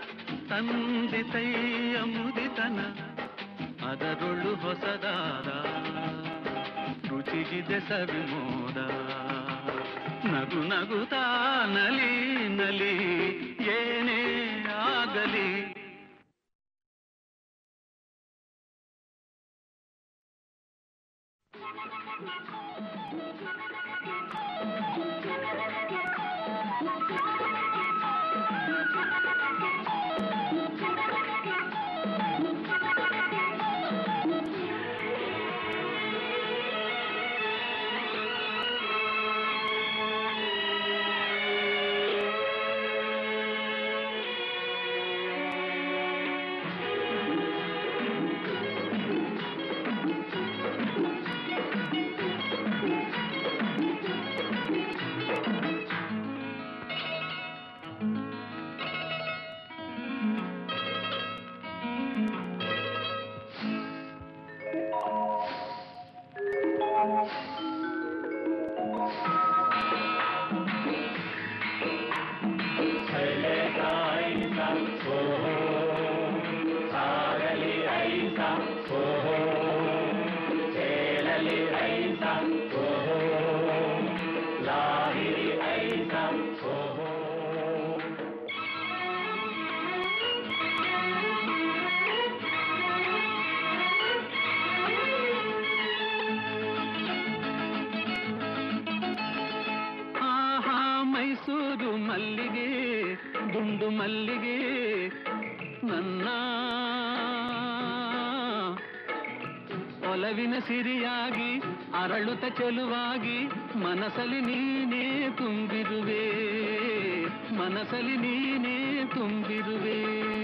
P: ತಂದಿತೈಯ ಮುದಿತನ ಅದರೊಳು ಹೊಸದಾದ ರುಚಿಗಿದೆ ಸವಿಮೋದ ನಗು ನಗುತ್ತಾ ನಲಿ ನಲಿ ಏನೇ ಆಗಲಿ ದುಂಡು ಮಲ್ಲಿಗೆ ನನ್ನ ಒಲವಿನ ಸಿರಿಯಾಗಿ ಅರಳುತ್ತ ಚೆಲುವಾಗಿ ಮನಸಲಿ ನೀನೇ ತುಂಬಿರುವೆ ಮನಸಲಿ ನೀನೇ ತುಂಬಿರುವೆ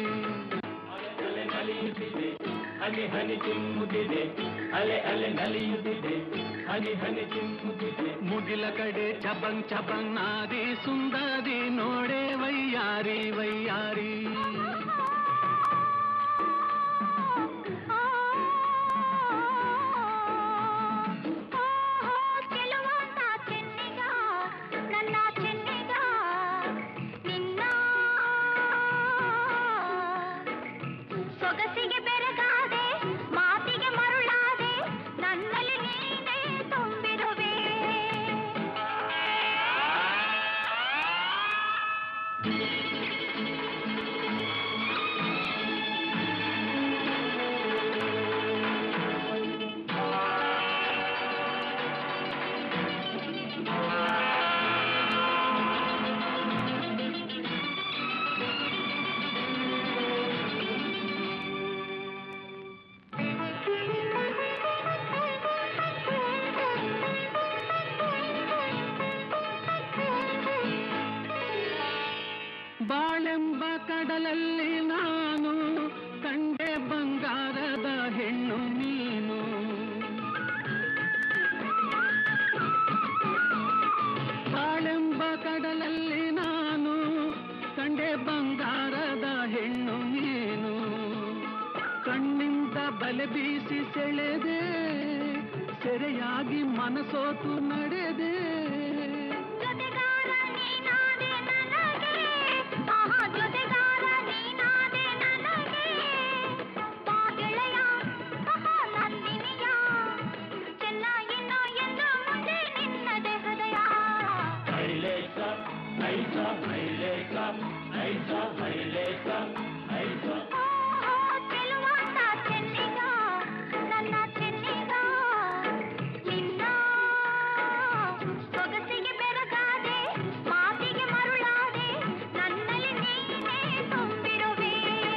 Q: ಹನಿ ಹನಿ ಚಿಮ್ಮುತ್ತಿದೆ ಅಲೆ ಅಲೆ ನಲಿಯುತ್ತಿದೆ ಹನಿ ಹನಿ ಚಿಮ್ಮುತ್ತಿದೆ
P: ಮುಗಿಲ ಕಡೆ ಚಬಂಗ್ ಚಬಂಗ್ ನಾದಿ ಸುಂದರಿ ನೋಡೆ ವೈಯಾರಿ ವೈಯಾರಿ
O: ಚೆಲುವಂತ ಚೆನ್ನಿಗ ನನ್ನ ಚೆನ್ನಿಗ ನಿನ್ನ ಸೊಗಸಿಗೆ ಬೆರಗಾದೆ ಮಾತಿಗೆ ಮರುಳಾದೆ ನನ್ನಲ್ಲಿ ನೀನೇ ತುಂಬಿರುವೆ
P: ಬಾಳೆಂಬ ಕಡಲಲ್ಲಿ ನಾನು ಕಂಡೆ ಬಂಗಾರದ ಹೆಣ್ಣು ನೀನು ಬಾಳೆಂಬ ಕಡಲಲ್ಲಿ ನಾನು ಕಂಡೆ ಬಂಗಾರದ ಹೆಣ್ಣು ನೀನು ಕಣ್ಣಿಂದ ಬಲೆ ಬೀಸಿ ಸೆಳೆದೆ ಸೆರೆಯಾಗಿ ಮನಸೋತು ನಡೆದೆ
O: ಜೊತೆಗಾರ ನೀನಾದೆ ನನಗೆ ಆಹಾ ಜೊತೆಗಾರ ನೀನಾದೆ ನನಗೆ ಬಾ ಗೆಳೆಯ ಆಹಾ ನಂದಿನಿಯ ಚೆನ್ನ ಇನ್ನೋ ಎಂದು ಮುಂದೆ ನಿನ್ನದೆ ಹೃದಯ
Q: ಐಲೇಸ ಐಸ ಐಲೇಸ ಐಸ ಐಲೇಸ ಐಸ
O: ಓಹೋ ಚೆಲುವಂತ ಚೆನ್ನಿಗ ನನ್ನ ಚೆನ್ನಿಗ ನಿನ್ನ ಸೊಗಸಿಗೆ ಬೆರಗಾದೆ ಮಾತಿಗೆ ಮರುಳಾದೆ ನನ್ನಲ್ಲಿ ನೀನೇ ತುಂಬಿರುವೆ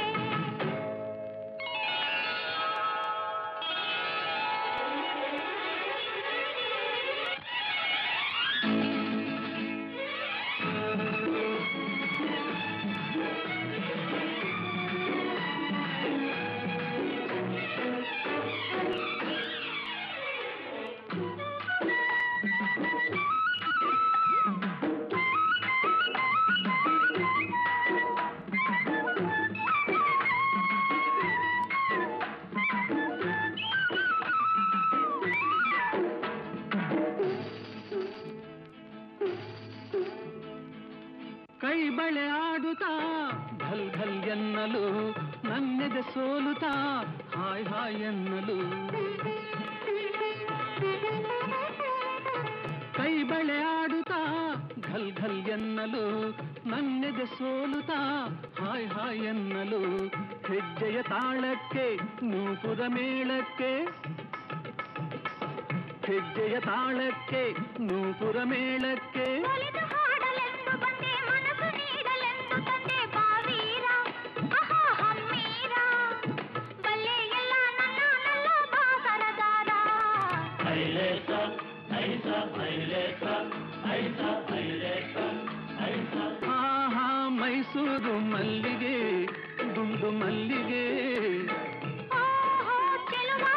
P: ಕೈ ಬಳೆ ಆಡುತ್ತಾ ಘಲ್ ಘಲ್ ಎನ್ನಲು ನನ್ನೆದೆ ಸೋಲುತ್ತಾ ಹಾಯ್ ಹಾಯ್ ಎನ್ನಲು ಕೈ ಬಳೆ ಆಡುತ್ತಾ ಘಲ್ ಘಲ್ ಎನ್ನಲು ನನ್ನೆದೆ ಸೋಲುತ್ತಾ ಹಾಯ್ ಹಾಯ್ ಎನ್ನಲು ಹೆಜ್ಜೆಯ ತಾಳಕ್ಕೆ ನೂಪುರ ಮೇಳಕ್ಕೆ ಹೆಜ್ಜೆಯ ತಾಳಕ್ಕೆ ನೂಪುರ ಮೇಳಕ್ಕೆ
O: ಒಲಿದು ಹಾಡಲೆಂದು ಬಂದೆ ಮನಸ್ಸು ನೀಡಲೆಂದು ತಂದೆ ಬಾವೀರ ಆಹಾ ಹಮ್ಮೀರ ಬಲ್ಲೆ ಎಲ್ಲ ನನ್ನ ನಲ್ಲ ಬಾಸರದಾರ
Q: ಐಲೇಸ ಐಸ ಐಲೇಸ ಐಸ ಐಲೇಸ ಐಸ
P: ಆಹಾ ಮೈಸೂರು ಮಲ್ಲಿಗೆ ದುಂಡು ಮಲ್ಲಿಗೆ